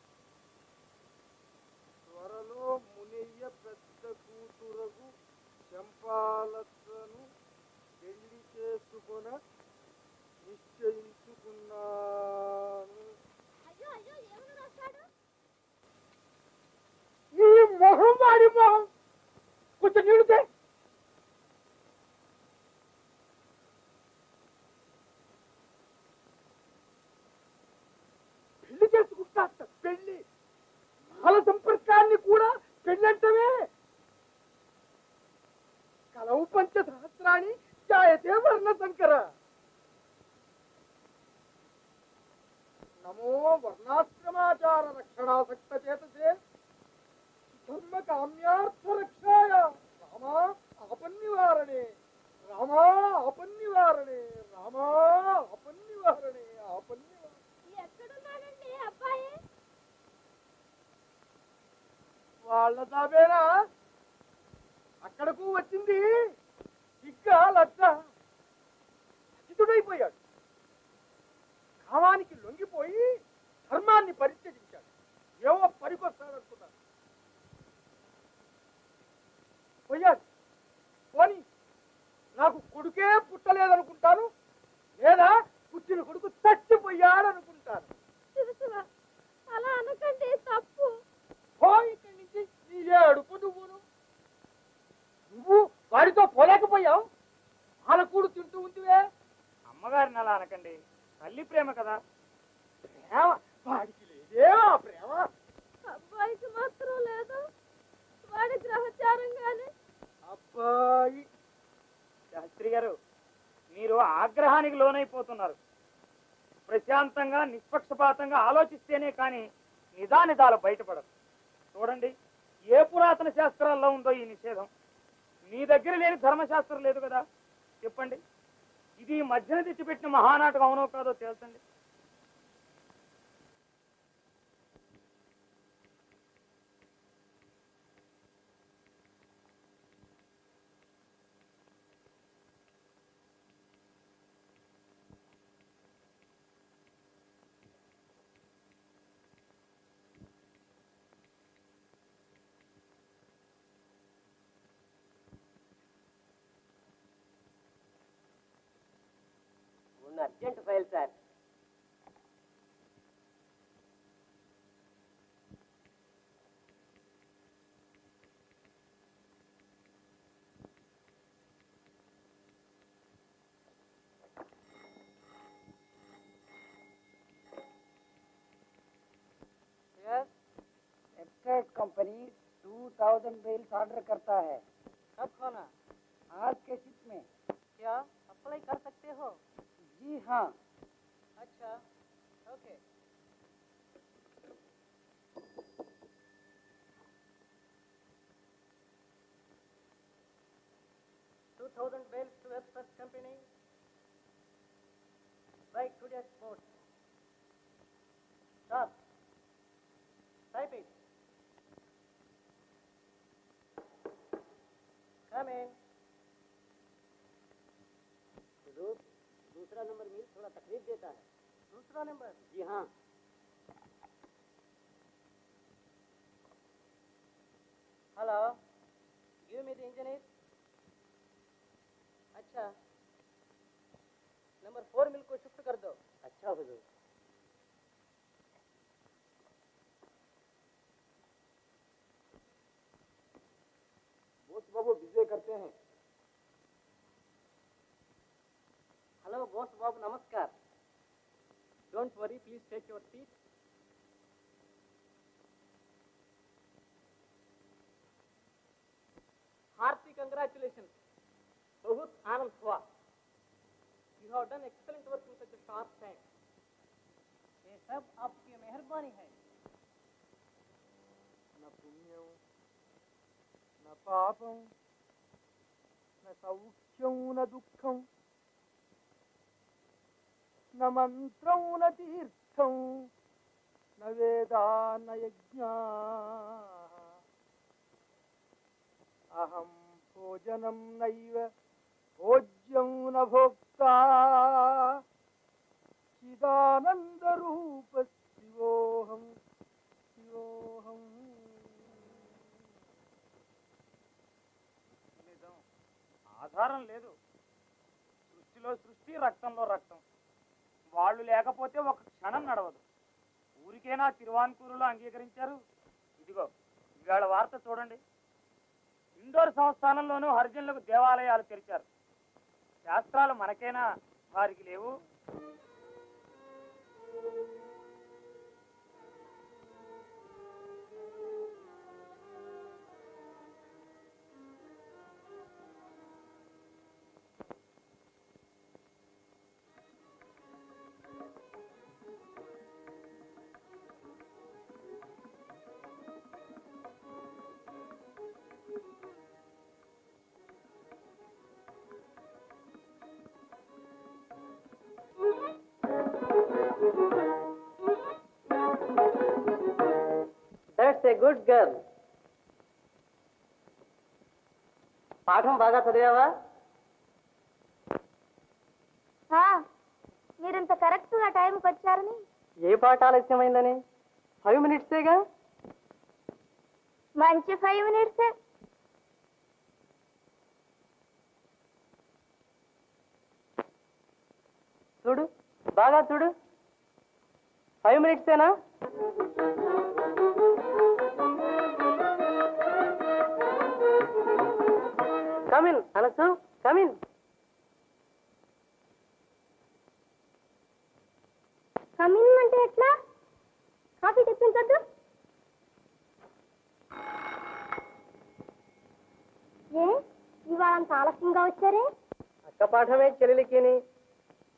త్వరలో మునయ్య పెద్ద కూతురకు చంపాలతను పెళ్లి చేసుకొన నిశ్చయించుకున్నాను అయ్యో అయ్యో ఏమని రాస్తాడు ఈ మొహం వాడి మొహం కొంచెం నీళ్ళుతే పెళ్లి చేసుకుంటా పెళ్లి మాల సంపర్కాన్ని కూడా పెళ్ళంటవే కలవు పంచ సహస్రాన్ని జాయతే వర్ణ శంకర నమో వర్ణాశ్రమాచార రక్షణాసక్త చేతసే ధర్మ కామ్యార్థ రక్షాయ రామా ఆపన్నివారణే రామా ఆపన్నివారణే రామా ఆపన్నివారణే ఆపన్నివారణే ఎక్కడున్నాడండి అబ్బాయి వాళ్ళ తాబేనా అక్కడకు వచ్చింది ఇంకా లచ్చ అతిథుడైపోయాడు కామానికి లొంగిపోయి ధర్మాన్ని పరిత్యజించాడు ఏవో పనికొస్తాడనుకున్నాడు పోయాడు పోని నాకు కొడుకే పుట్టలేదనుకుంటాను లేదా పుట్టిన కొడుకు చచ్చిపోయాడనుకుంటాను శివ శివ అలా అనకండి తప్పు పో ఇక్కడి నుంచి నీ ఏడుపు నువ్వును నువ్వు వాడితో పోలేకపోయావు పాలకూడు తింటూ ఉందివే అమ్మగారిని అలా అనకండి తల్లి ప్రేమ కదా ప్రేమ వాడికి లేదేవా ప్రేమ అబ్బాయికి మాత్రం లేదు వాడి గ్రహచారం గాని అబ్బా సందేహానికి లోనైపోతున్నారు ప్రశాంతంగా నిష్పక్షపాతంగా ఆలోచిస్తేనే కానీ నిదానిదాలు బయటపడదు చూడండి ఏ పురాతన శాస్త్రాల్లో ఉందో ఈ నిషేధం మీ దగ్గర లేని ధర్మశాస్త్రం లేదు కదా చెప్పండి ఇది ఈ మధ్యన తెచ్చిపెట్టిన మహానాటకం అవునో కాదో తేల్చండి ఉన్న urgent file sir website company 2000 bells order करता है कब खाना आज के शिप में क्या अप्लाई कर सकते हो जी हाँ अच्छा okay Two thousand bells to Express Company. By today's post. Stop. Type it. Come in. दूसरा नंबर मिल थोड़ा तकलीफ देता है दूसरा नंबर जी हाँ hello give me the engine is अच्छा नंबर फोर मिल को शिफ्ट कर दो अच्छा हुजूर बोस बाबू विजय करते हैं हेलो बॉस बाबू नमस्कार don't worry please take your seat हार्दिक कंग्रेचुलेशन बहुत आनंद हुआ you have done excellent work in such sharp time ये सब आपकी मेहरबानी है न पुण्यं न पापं न सौख्यं न दुःखं न मन्त्रं न तीर्थं न वेदा न यज्ञा अहं भोजनं नैव भोज्यं न भोक्ता चिदानन्दरूप शिवोऽहं శివోహం నిజం ఆధారం లేదు సృష్టిలో సృష్టి రక్తంలో రక్తం వాళ్ళు లేకపోతే ఒక క్షణం నడవదు ఊరికేనా తిరువాన్కూరులో అంగీకరించారు ఇదిగో ఇవాళ వార్త చూడండి ఇండోర్ సంస్థానంలోనూ హరిజనులకు దేవాలయాలు తెరిచారు శాస్త్రాలు మనకేనా వారికి లేవు దట్స్ ఏ గుడ్ గర్ల్ పాఠం బాగా చదివావా మీరింత కరెక్ట్ గా టైంకి వచ్చారని ఏ పాట ఆలస్యమైందని ఫైవ్ మినిట్సేగా మంచి ఫైవ్ మినిట్స్ చూడు బాగా చూడు ఫైవ్ మినిట్సేనా కమిన్ అనసు కమిన్ కమింగ్ అంటే ఎట్లా కాఫీ తెప్పించద్దు ఏ ఇవాళ అంత ఆలస్యంగా వచ్చారే అక్క పాఠమే చెల్లెలికిని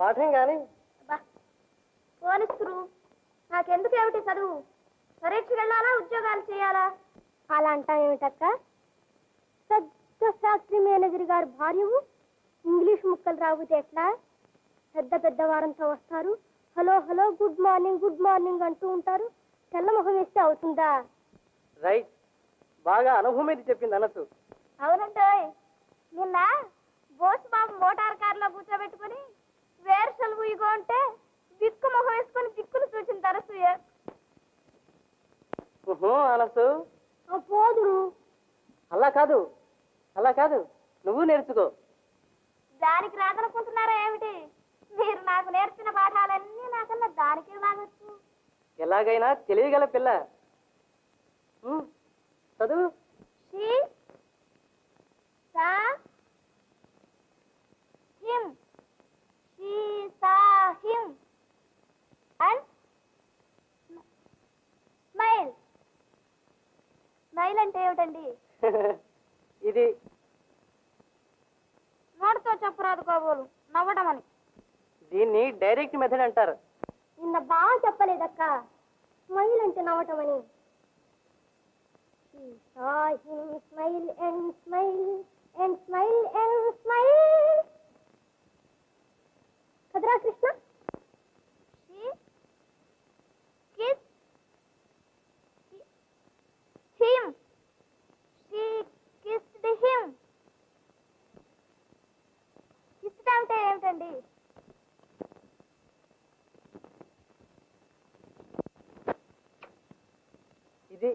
పాఠం కానీ పోనిస్తురు నాకెందుకు ఏమిటి చదువు పరీక్షకు వెళ్ళాలా ఉద్యోగాలు చేయాలా అలా అంటావేమిటక్క పెద్ద ఫ్యాక్టరీ మేనేజర్ గారి భార్యవు ఇంగ్లీష్ ముక్కలు రాకపోతే ఎట్లా పెద్ద పెద్ద వారంతో వస్తారు hello hello good morning good morning అంటూ ఉంటారు తెల్ల మొహం వేస్తే అవుతుందా రైట్ బాగా అనుభవం మీద చెప్పింది అనసు అవునంటోయ్ నిన్న బోస్ బాబు మోటార్ కారులో కూర్చోబెట్టుకుని వేరుశలువు ఇగో అంటే దిక్కు మొహం వేసుకొని దిక్కులు చూసిన తరసూయ అనసు ఆ పోదురు అలా కాదు అలా కాదు నువ్వు నేర్చుకో దానికి రాదనుకుంటున్నారా ఏమిటి మీరు నాకు నేర్పిన పాఠాలన్నీ నాకన్నా దానికే బాగొచ్చు ఎలాగైనా తెలియగల పిల్ల ఉమ్, చదువు she saw him she saw him and smile smile అంటే ఏమిటండి ఇది నోటితో చెప్పరాదు కాబోలు నవ్వడం అని దీన్ని డైరెక్ట్ మెథడ్ అంటారు నిన్న బాగా చెప్పలేదక్క స్మైల్ అంటే నవ్వటం అని She saw him smile and smile and smile and smile. కదరా Krishna she kiss him she kissed him kissed అంటే ఏమిటండి ఇది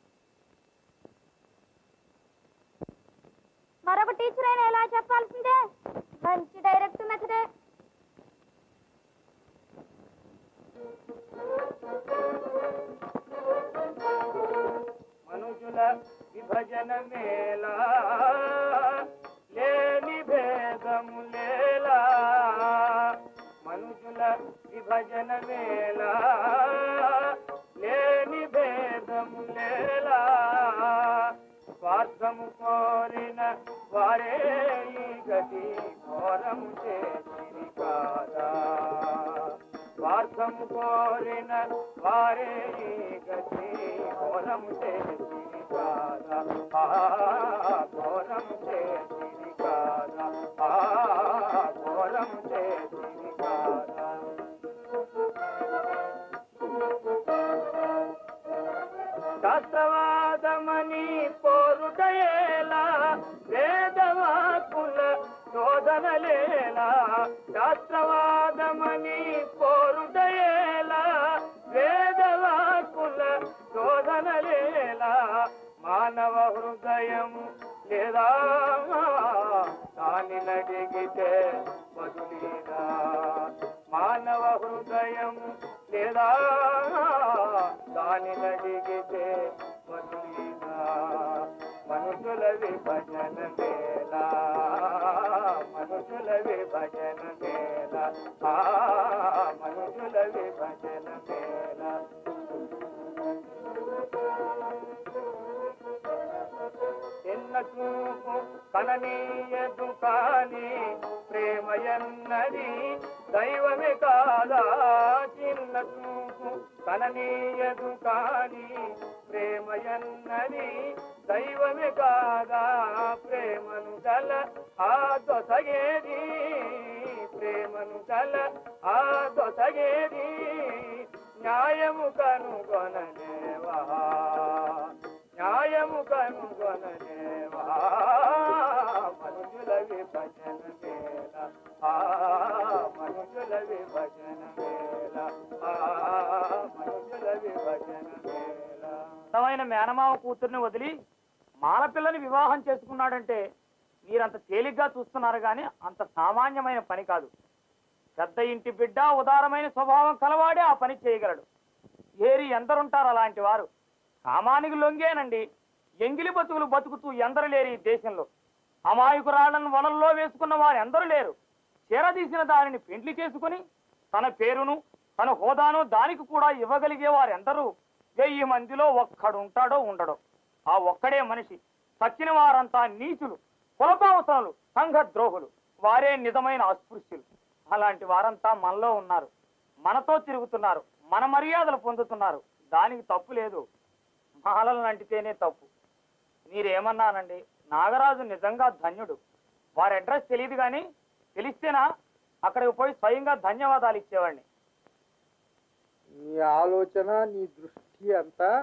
మరొక టీచర్ అయినా ఎలా చెప్పాల్సిందే మంచి డైరెక్ట్ మెథడే మనుషుల విభజన మేలా లేని భేదము లేలా మనుషుల విభజన మేలా లేని భేదము లేలా స్వార్థము కోరిన వారే ఈ గతి ఘోరము చేసిరి కాదా స్వార్థము కోరిన వారే ఈ గతి ఘోరము చేసిరి కాదా ఆ, ఘోరము చేసిరి కాదా ఆ, ఘోరము చేసిరి కాదా శాస్త్రవాదమని పోరుటయేలా వేదవాకుల శోధనలేలా శాస్త్రవాదమని పోరుటయేలా వేదవాకుల శోధనలేలా మానవ హృదయము లేదా దాని నడిగితే బదులీదా మానవ హృదయము లేదా దాని నడిగితే బదులీదా మనుషుల విభజన మేలా మనుషుల విభజన మేలా ఆ మనుషుల విభజన మేలా చిన్న చూపు కననీయదు కాని ప్రేమయన్నది దైవమే కాదా చిన్న చూపు కననీయదు కాని ప్రేమయన్నది దైవమే కాదా ప్రేమను గల ఆ దొసగేది ప్రేమను గల ఆ దొసగేది న్యాయము కనుగొనలేవా న్యాయము కనుగొనలేవా మనుషుల విభజన మేల ఆ మనుషుల విభజన మేల ఆ మనుషుల విభజన మేల అందమైన మేనమామ కూతుర్ని వదిలి మాలపిల్లని వివాహం చేసుకున్నాడంటే మీరంత తేలిగ్గా చూస్తున్నారు కానీ అంత సామాన్యమైన పని కాదు పెద్ద ఇంటి బిడ్డ ఉదారమైన స్వభావం కలవాడే ఆ పని చేయగలడు ఏరి ఎందరుంటారు అలాంటి వారు కామానికి లొంగేనండి ఎంగిలి బతుకులు బతుకుతూ ఎందరు లేరు ఈ దేశంలో అమాయకురాళ్లను వనల్లో వేసుకున్న వారు ఎందరు లేరు చీరదీసిన దానిని పెండ్లి చేసుకుని తన పేరును తన హోదాను దానికి కూడా ఇవ్వగలిగే వారు ఎందరూ వెయ్యి మందిలో ఒక్కడుంటాడో ఉండడో ఆ ఒక్కడే మనిషి చచ్చిన వారంతా నీచులు కులపావసనులు సంఘ ద్రోహులు వారే నిజమైన అస్పృశ్యులు అలాంటి వారంతా మనలో ఉన్నారు మనతో తిరుగుతున్నారు మన మర్యాదలు పొందుతున్నారు దానికి తప్పు లేదు మాలలను అంటితేనే తప్పు మీరేమన్నానండి నాగరాజు నిజంగా ధన్యుడు వారి అడ్రస్ తెలియదు కానీ తెలిస్తేనా అక్కడికి పోయి స్వయంగా ధన్యవాదాలు ఇచ్చేవాడిని నీ ఆలోచన నీ దృష్టి అంతా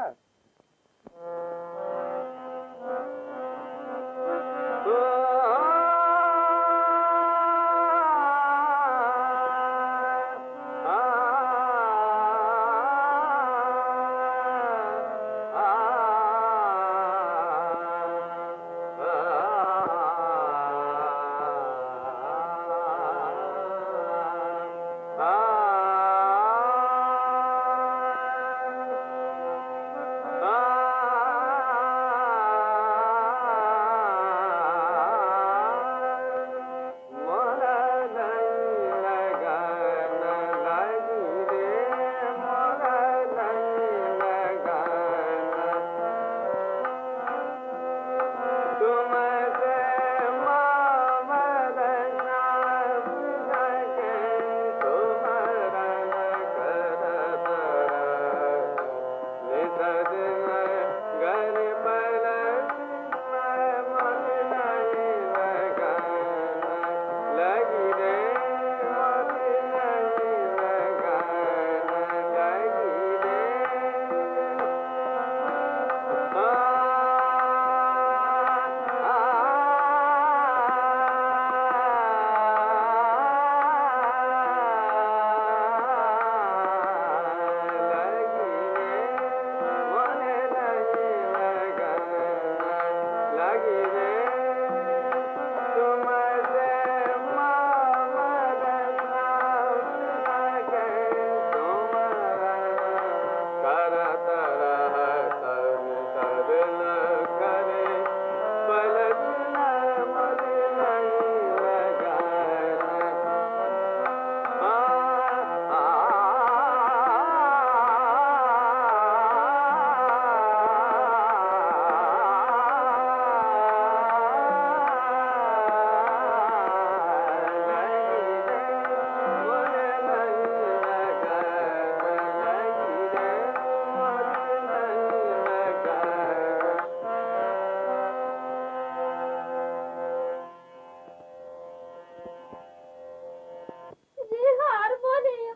ये हारमोनियम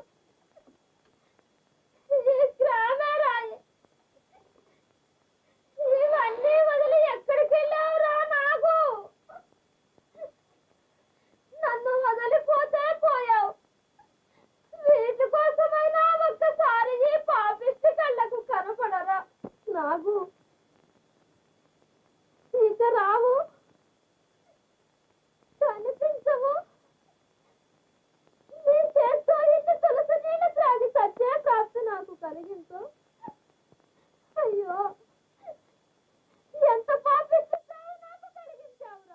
ये గ్రామరాయి ఇవన్నీ వదిలి ఎక్కడికి వెళ్ళావురా నాకు నన్ను వదిలిపోతే పోయావు వీటి కోసమైనా ఒక్కసారి ఈ పాపిష్టి కళ్ళకు కనపడరా నాగు ఇక రావు కనిపించవు నీ చేత్తో ఇన్ని తులసి నీళ్ళు త్రాగి సత్య ప్రాప్తి నాకు కలిగించు అయ్యో ఎంత పాపిస్తావు నాకు కలిగించావురా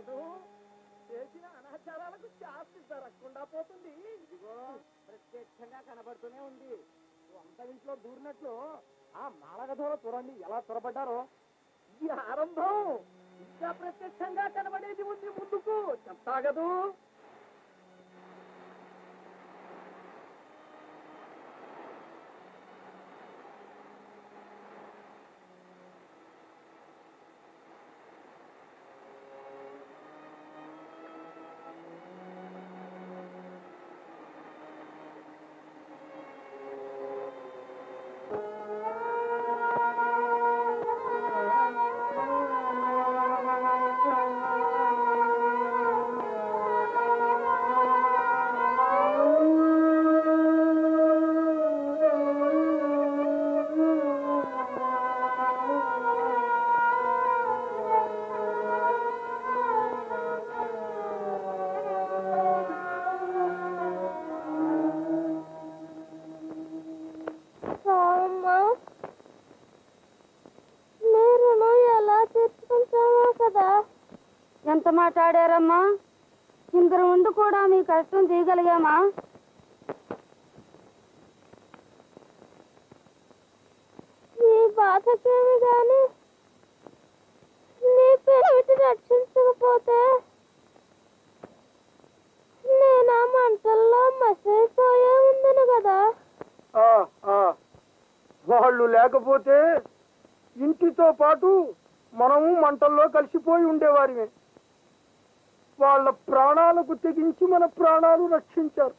అవును చేసిన అనాచారాలకు శాస్తి జరగకుండా పోతుంది ఇదిగో ప్రత్యక్షంగా కనబడుతూనే ఉంది వంట ఇంట్లో దూరినట్లు ఆ మాలగ దూర చూడండి ఎలా త్వరపడ్డారో ఈ ఆరంభం ఇంకా ప్రత్యక్షంగా కనబడేది ఉంది ముందుకు చెప్తాగదు మీరును ఎలా తెచ్చుకుంటామో కదా ఎంత మాట్లాడారమ్మా ఇందరు ముందు కూడా మీ కష్టం తీయగలిగామా నీ బాధకేమి గాని నీ పేరు రక్షించకపోతే నేను ఆ మంటల్లో మసైపోయే ఉందను కదా ఆ, ఆ. వాళ్ళు లేకపోతే ఇంటితో పాటు మనము మంటల్లో కలిసిపోయి ఉండేవారిమే వాళ్ళ ప్రాణాలకు తెగించి మన ప్రాణాలు రక్షించారు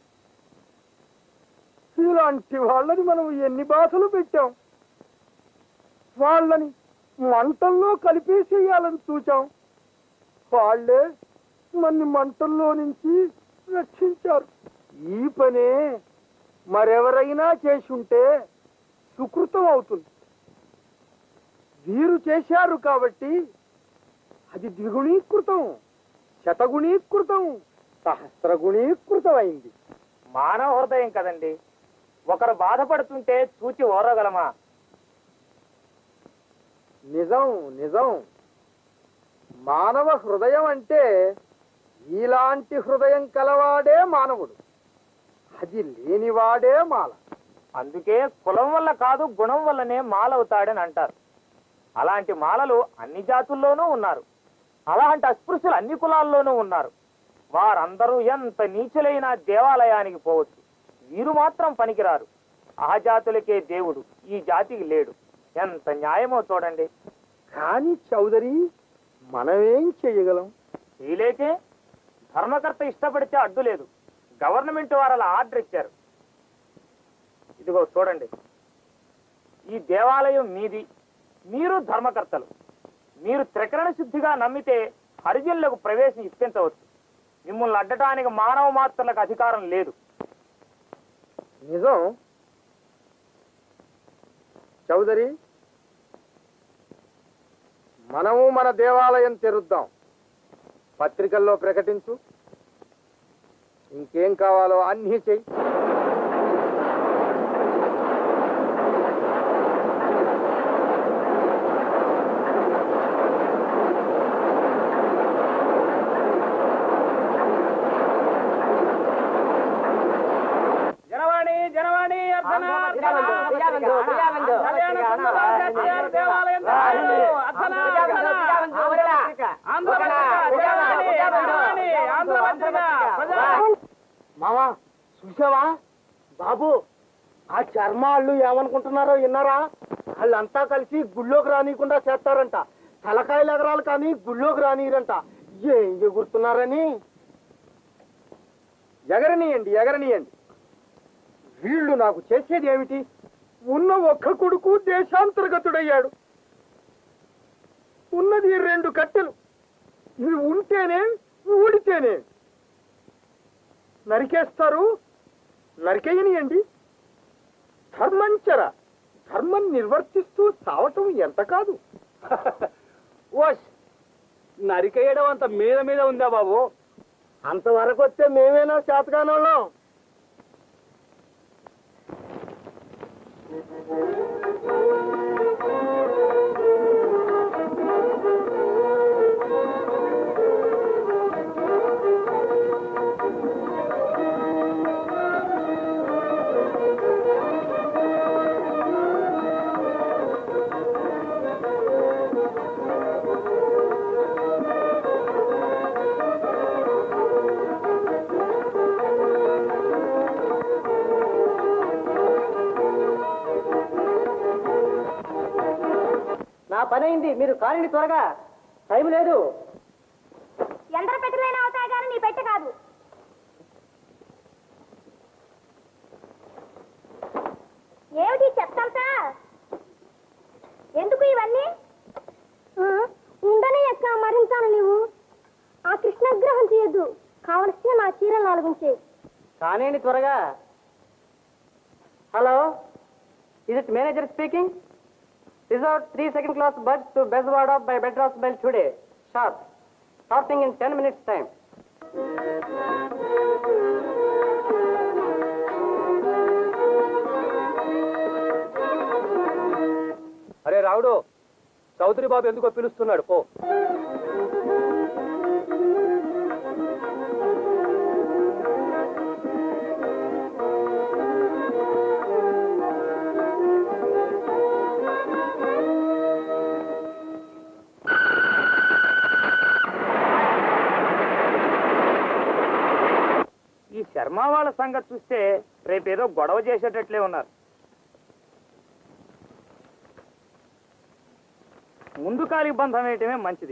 ఇలాంటి వాళ్ళని మనం ఎన్ని బాధలు పెట్టాం వాళ్ళని మంటల్లో కలిపేసేయాలని చూచాం వాళ్ళే మన మంటల్లో నుంచి రక్షించారు ఈ పనే మరెవరైనా చేసుంటే సుకృతం అవుతుంది వీరు చేశారు కాబట్టి అది ద్విగుణీకృతం శతగుణీకృతం సహస్రగుణీకృతం అయింది మానవ హృదయం కదండి ఒకరు బాధపడుతుంటే చూచి ఓరగలమా నిజం నిజం మానవ హృదయం అంటే ఇలాంటి హృదయం కలవాడే మానవుడు అది లేనివాడే మాల అందుకే కులం వల్ల కాదు గుణం వల్లనే మాలవుతాడని అంటారు అలాంటి మాలలు అన్ని జాతుల్లోనూ ఉన్నారు అలాంటి అస్పృశ్యులు అన్ని కులాల్లోనూ ఉన్నారు వారందరూ ఎంత నీచులైన దేవాలయానికి పోవచ్చు వీరు మాత్రం పనికిరారు ఆ జాతులకే దేవుడు ఈ జాతికి లేడు ఎంత న్యాయమో చూడండి కానీ చౌదరి మనమేం చేయగలం చేయలేకే ధర్మకర్త ఇష్టపడితే అడ్డు లేదు గవర్నమెంట్ వారు అలా ఆర్డర్ ఇచ్చారు ఇదిగో చూడండి ఈ దేవాలయం మీది మీరు ధర్మకర్తలు మీరు త్రికరణ శుద్ధిగా నమ్మితే హరిజనులకు ప్రవేశం ఇప్పించవచ్చు మిమ్మల్ని అడ్డటానికి మానవ మాత్రులకు అధికారం లేదు నిజం చౌదరి మనము మన దేవాలయం తెరుద్దాం పత్రికల్లో ప్రకటించు ఇంకేం కావాలో అన్నీ చెయ్యి జనవాణి జనవాణి అర్ధన మావా చూసావా బాబు ఆ చర్మాళ్ళు ఏమనుకుంటున్నారో విన్నారా వాళ్ళంతా కలిసి గుళ్ళోకి రానియకుండా చేస్తారంట తలకాయలు ఎగరాలు కానీ గుళ్ళోకి రానియరంట ఏం ఎగురుతున్నారని ఎగరనీయండి ఎగరనీయండి వీళ్ళు నాకు చేసేది ఏమిటి ఉన్న ఒక్క కొడుకు దేశాంతర్గతుడయ్యాడు ఉన్నది ఈ రెండు కట్టెలు ఇవి ఉంటేనే ఊడితేనే నరికేస్తారు నరికేయనియండి ధర్మంచర ధర్మం నిర్వర్తిస్తూ చావటం ఎంత కాదు ఓష్ నరికేయడం అంత మీద మీద ఉందా బాబు అంతవరకు వస్తే మేమేనా చేతకానోళ్ళం పని అయింది మీరు కానివ్వండి త్వరగా టైం లేదు ఎందరు పెట్టెలైనా అవుతాయి కానీ నీ పెట్టె కాదు ఏమిటి చెప్తాంతా ఎందుకు ఇవన్నీ ఉండని ఎక్క మరింతాను నీవు ఆ కృష్ణగ్రహం చేయొద్దు కావలసిన నా చీరలు నాలుగుంచే కానివ్వండి త్వరగా hello is it manager speaking reserve three second class bus to Bezawada by Madras bell today sharp starting in ten minutes time అరే రావుడు చౌదరి బాబు ఎందుకో పిలుస్తున్నాడు పో ఈ శర్మ వాళ్ళ సంగతి చూస్తే రేపేదో గొడవ చేసేటట్లే ఉన్నారు ముందు కాలికి బంధం వేయటమే మంచిది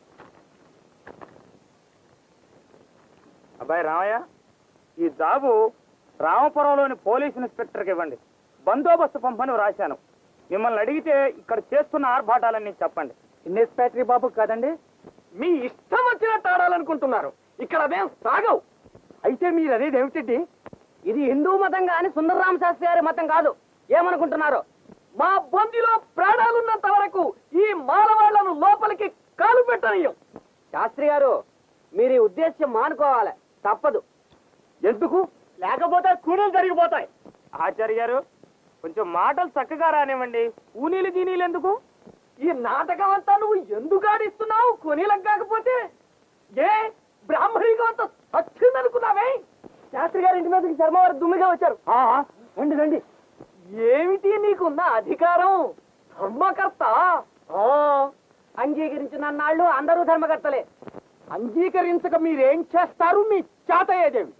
అబ్బాయి రామయ్య ఈ జాబు రామపురంలోని పోలీస్ ఇన్స్పెక్టర్కి ఇవ్వండి బందోబస్తు పంపని రాశాను మిమ్మల్ని అడిగితే ఇక్కడ చేస్తున్న ఆర్భాటాలన్నీ చెప్పండి ఇన్స్పెక్టరీ బాబు కదండి మీ ఇష్టం వచ్చినట్టు ఆడాలనుకుంటున్నారు ఇక్కడ అదేం సాగవు అయితే మీరు అనేది ఏమిటండి ఇది హిందూ మతం కానీ సుందరరామ శాస్త్రి గారి మతం కాదు ఏమనుకుంటున్నారు మా బొందిలో ప్రాణాలున్నంత వరకు ఈ మానవాళ్లను లోపలికి కాలు పెట్టనీయం శాస్త్రి గారు మీరు ఈ ఉద్దేశ్యం మానుకోవాలి తప్పదు ఎందుకు లేకపోతే కూలీలు జరిగిపోతాయి ఆచార్య గారు కొంచెం మాటలు చక్కగా రానివ్వండి కూనీలు గీనీలు ఎందుకు ఈ నాటకం అంతా నువ్వు ఎందుకు ఆడిస్తున్నావు కొనీలకు కాకపోతే ఏ బ్రాహ్మణిగా అంత సచ్చిందనుకున్నావే శాస్త్రి గారి ఇంటి మీదకి శర్మవారు దుమ్మిగా వచ్చారు రండి రండి ఏమిటి నీకున్న అధికారం ధర్మకర్త ఓ అంగీకరించిన నాళ్ళు అందరూ ధర్మకర్తలే అంగీకరించక మీరేం చేస్తారు మీ చేతయ్యేదేమిటి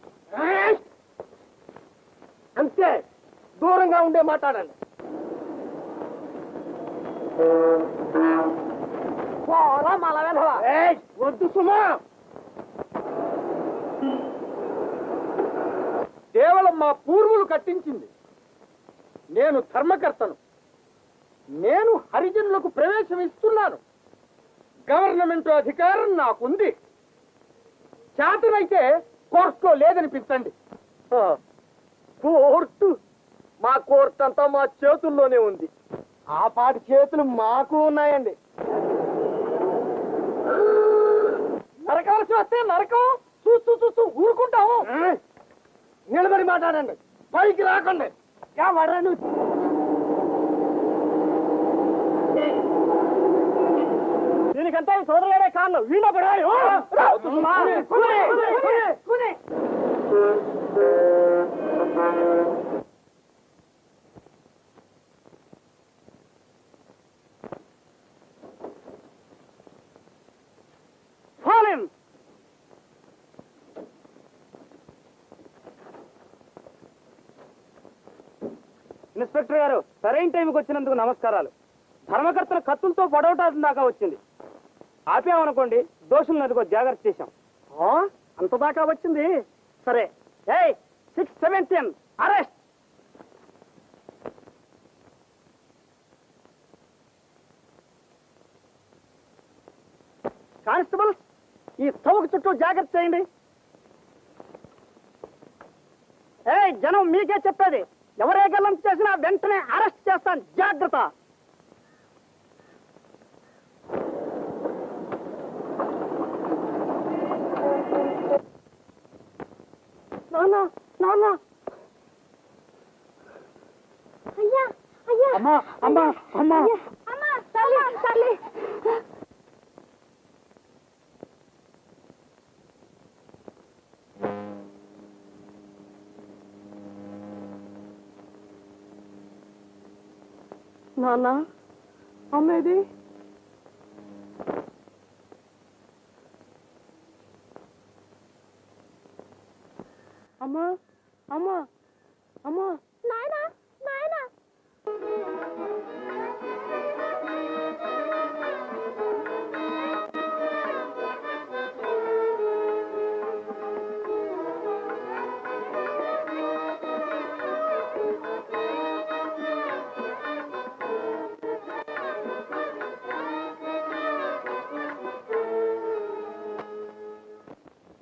అంతే దూరంగా ఉండే మాట్లాడండి పోరా మల వెధవ. ఏయ్, వద్దు సుమా కేవలం మా పూర్వులు కట్టించింది నేను ధర్మకర్తను నేను హరిజనులకు ప్రవేశం ఇస్తున్నాను గవర్నమెంట్ అధికారం నాకుంది చేతనైతే కోర్టులో లేదనిపించండి కోర్టు మా కోర్టు అంతా మా చేతుల్లోనే ఉంది ఆ పాటి చేతులు మాకు ఉన్నాయండి నరకాల్సి వస్తే నరకం చూస్తూ చూస్తూ ఊరుకుంటాము నిలబడి మాట్లాడండి పైకి రాకండి ఎవరను దీనికంతా ఈ సోదరుడే కారణం వీణ పడాలి ఓ! కునే, కునే, కునే. Fall him! ఇన్స్పెక్టర్ గారు సరైన టైంకి వచ్చినందుకు నమస్కారాలు ధర్మకర్తల కత్తులతో పడవటాల్సిన దాకా వచ్చింది ఆపామనుకోండి దోషులను ఎదుగో జాగ్రత్త చేశాం అంత దాకా వచ్చింది సరే ఏయ్ సిక్స్ సెవెంటీన్ అరెస్ట్ కానిస్టేబుల్స్ ఈ తవ్వకు చుట్టూ జాగ్రత్త చేయండి ఏయ్ జనం మీకే చెప్పేది ఎవరే గల్లం చేసినా వెంటనే అరెస్ట్ చేస్తాను జాగ్రత్త నాన్న నాన్న అయ్యా అయ్యా అమ్మా అమ్మా అమ్మా అమ్మా తల్లి తల్లి నాన్న అమ్మేది అమ్మా అమ్మా అమ్మా నాయనా నాయనా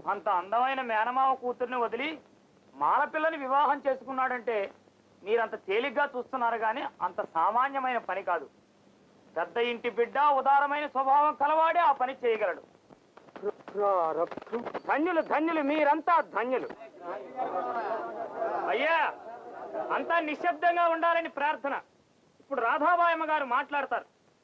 అంత అందమైన మేనమావ కూతుర్ని వదిలి మాలపిల్లని వివాహం చేసుకున్నాడంటే మీరంత తేలిగ్గా చూస్తున్నారు కానీ అంత సామాన్యమైన పని కాదు పెద్ద ఇంటి బిడ్డ ఉదారమైన స్వభావం కలవాడే ఆ పని చేయగలడు ధన్యులు ధన్యులు మీరంతా ధన్యులు అయ్యా అంతా నిశ్శబ్దంగా ఉండాలని ప్రార్థన ఇప్పుడు రాధాబాయమ్మ గారు మాట్లాడతారు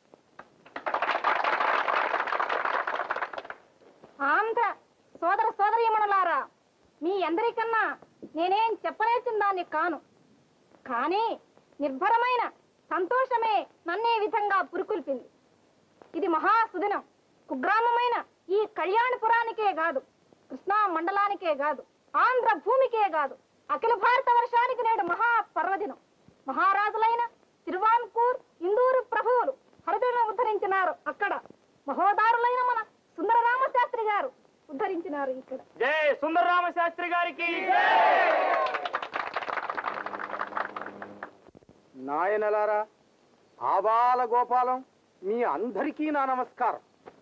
ఆంధ్ర సోదర సోదరీమణులారా మీ అందరికన్నా నేనేం చెప్పలేచిన దాన్ని కాను కానీ నిర్భరమైన సంతోషమే నన్నే విధంగా పురుకొల్పింది ఇది మహాసుదినం కుగ్రామమైన ఈ కళ్యాణపురానికే కాదు కృష్ణా మండలానికే కాదు ఆంధ్ర భూమికే కాదు అఖిల భారత వర్షానికి నేడు మహా పర్వదినం మహారాజులైన తిరువాన్కూర్ ఇందూరు ప్రభువులు హరితను ఉద్ధరించినారు అక్కడ మహోదారులైన మన సుందర రామశాస్త్రి గారు ఉద్ధరించినారు ఇక్కడ జై సుందరరామ శాస్త్రి గారికి నాయనలారా ఆబాల గోపాలం మీ అందరికీ నా నమస్కారం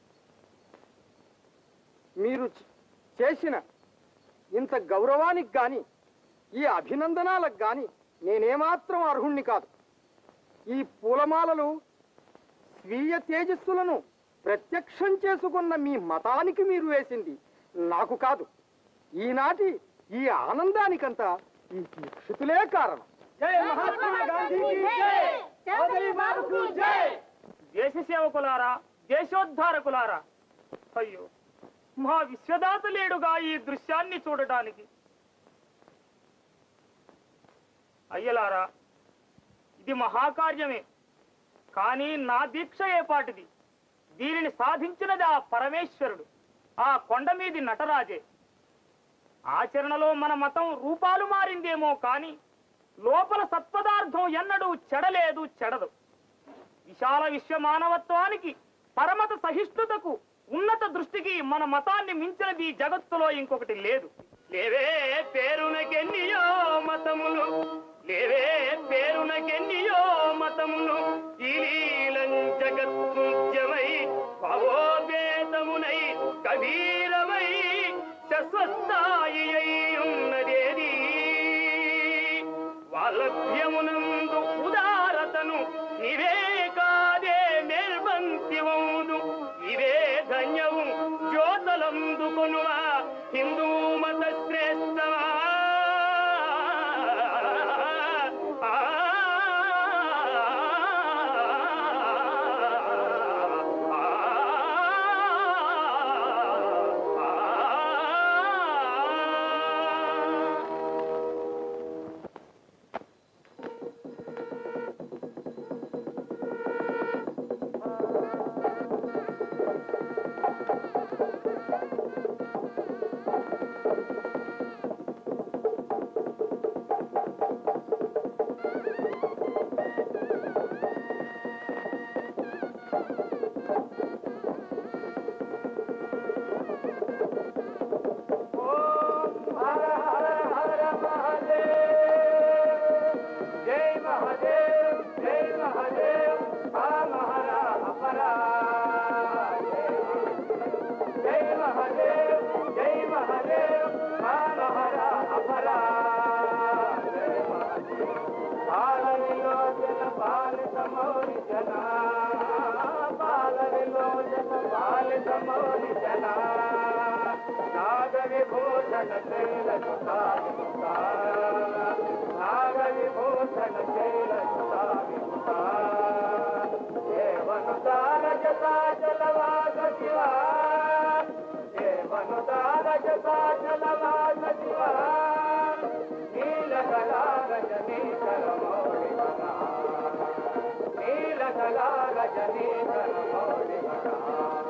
మీరు చ- చేసిన ఇంత గౌరవానికి గాని ఈ అభినందనాలకు గాని నేనేమాత్రం అర్హుణ్ణి కాదు ఈ పూలమాలలు స్వీయ తేజస్సులను ప్రత్యక్షం చేసుకున్న మీ మతానికి మీరు వేసింది నాకు కాదు ఈనాటి ఈ ఆనందానికంతా ఈ దీక్షితులే కారణం జై మహాత్మా గాంధీకి జై సోదరి బాబుకు జై దేశ సేవకులారా దేశోద్ధారకులారా అయ్యో మా విశ్వదాత లేడుగా ఈ దృశ్యాన్ని చూడటానికి అయ్యలారా ఇది మహాకార్యమే కానీ నా దీక్ష ఏపాటిది దీనిని సాధించినది ఆ పరమేశ్వరుడు ఆ కొండ మీది నటరాజే ఆచరణలో మన మతం రూపాలు మారిందేమో కానీ లోపల సత్పదార్థం ఎన్నడూ చెడలేదు చెడదు విశాల విశ్వ మానవత్వానికి పరమత సహిష్ణుతకు ఉన్నత దృష్టికి మన మతాన్ని మించినది ఈ జగత్తులో ఇంకొకటి లేదు లేవే పేరునకెన్నియో మతములు లేవే పేరునకెన్నియో మతములు ఈ లీలం జగత్కృత్యమై పవోపేతమునై కబీరమై శస్వస్థాయి అయి ఉన్నదేది వాలభ్యమునందు ఉదారతను ఇవే కాదే నిర్బంతివౌదు ఇవే ధన్యవు జ్యోతలందుకొనువా హిందూ మత శ్రేష్టమా జై మహాదేవ్ జై మహాదేవ్ ఆ మహారా అపరా జై మహాదేవ్ జై మహాదేవ్ ఆ మహారా అపరా బాల విలోచన పాలిత మౌని జన బాల విలోచన పాలిత మౌని జన నాగ విభూషణ శైల నాగ విభూషణ శైల దేవనుదాన జతా జలవాస శివా దేవనుదాన జతా జలవాస శివా నీలకళా రజనీకర మౌళి నీలకళా రజనీకర మౌళి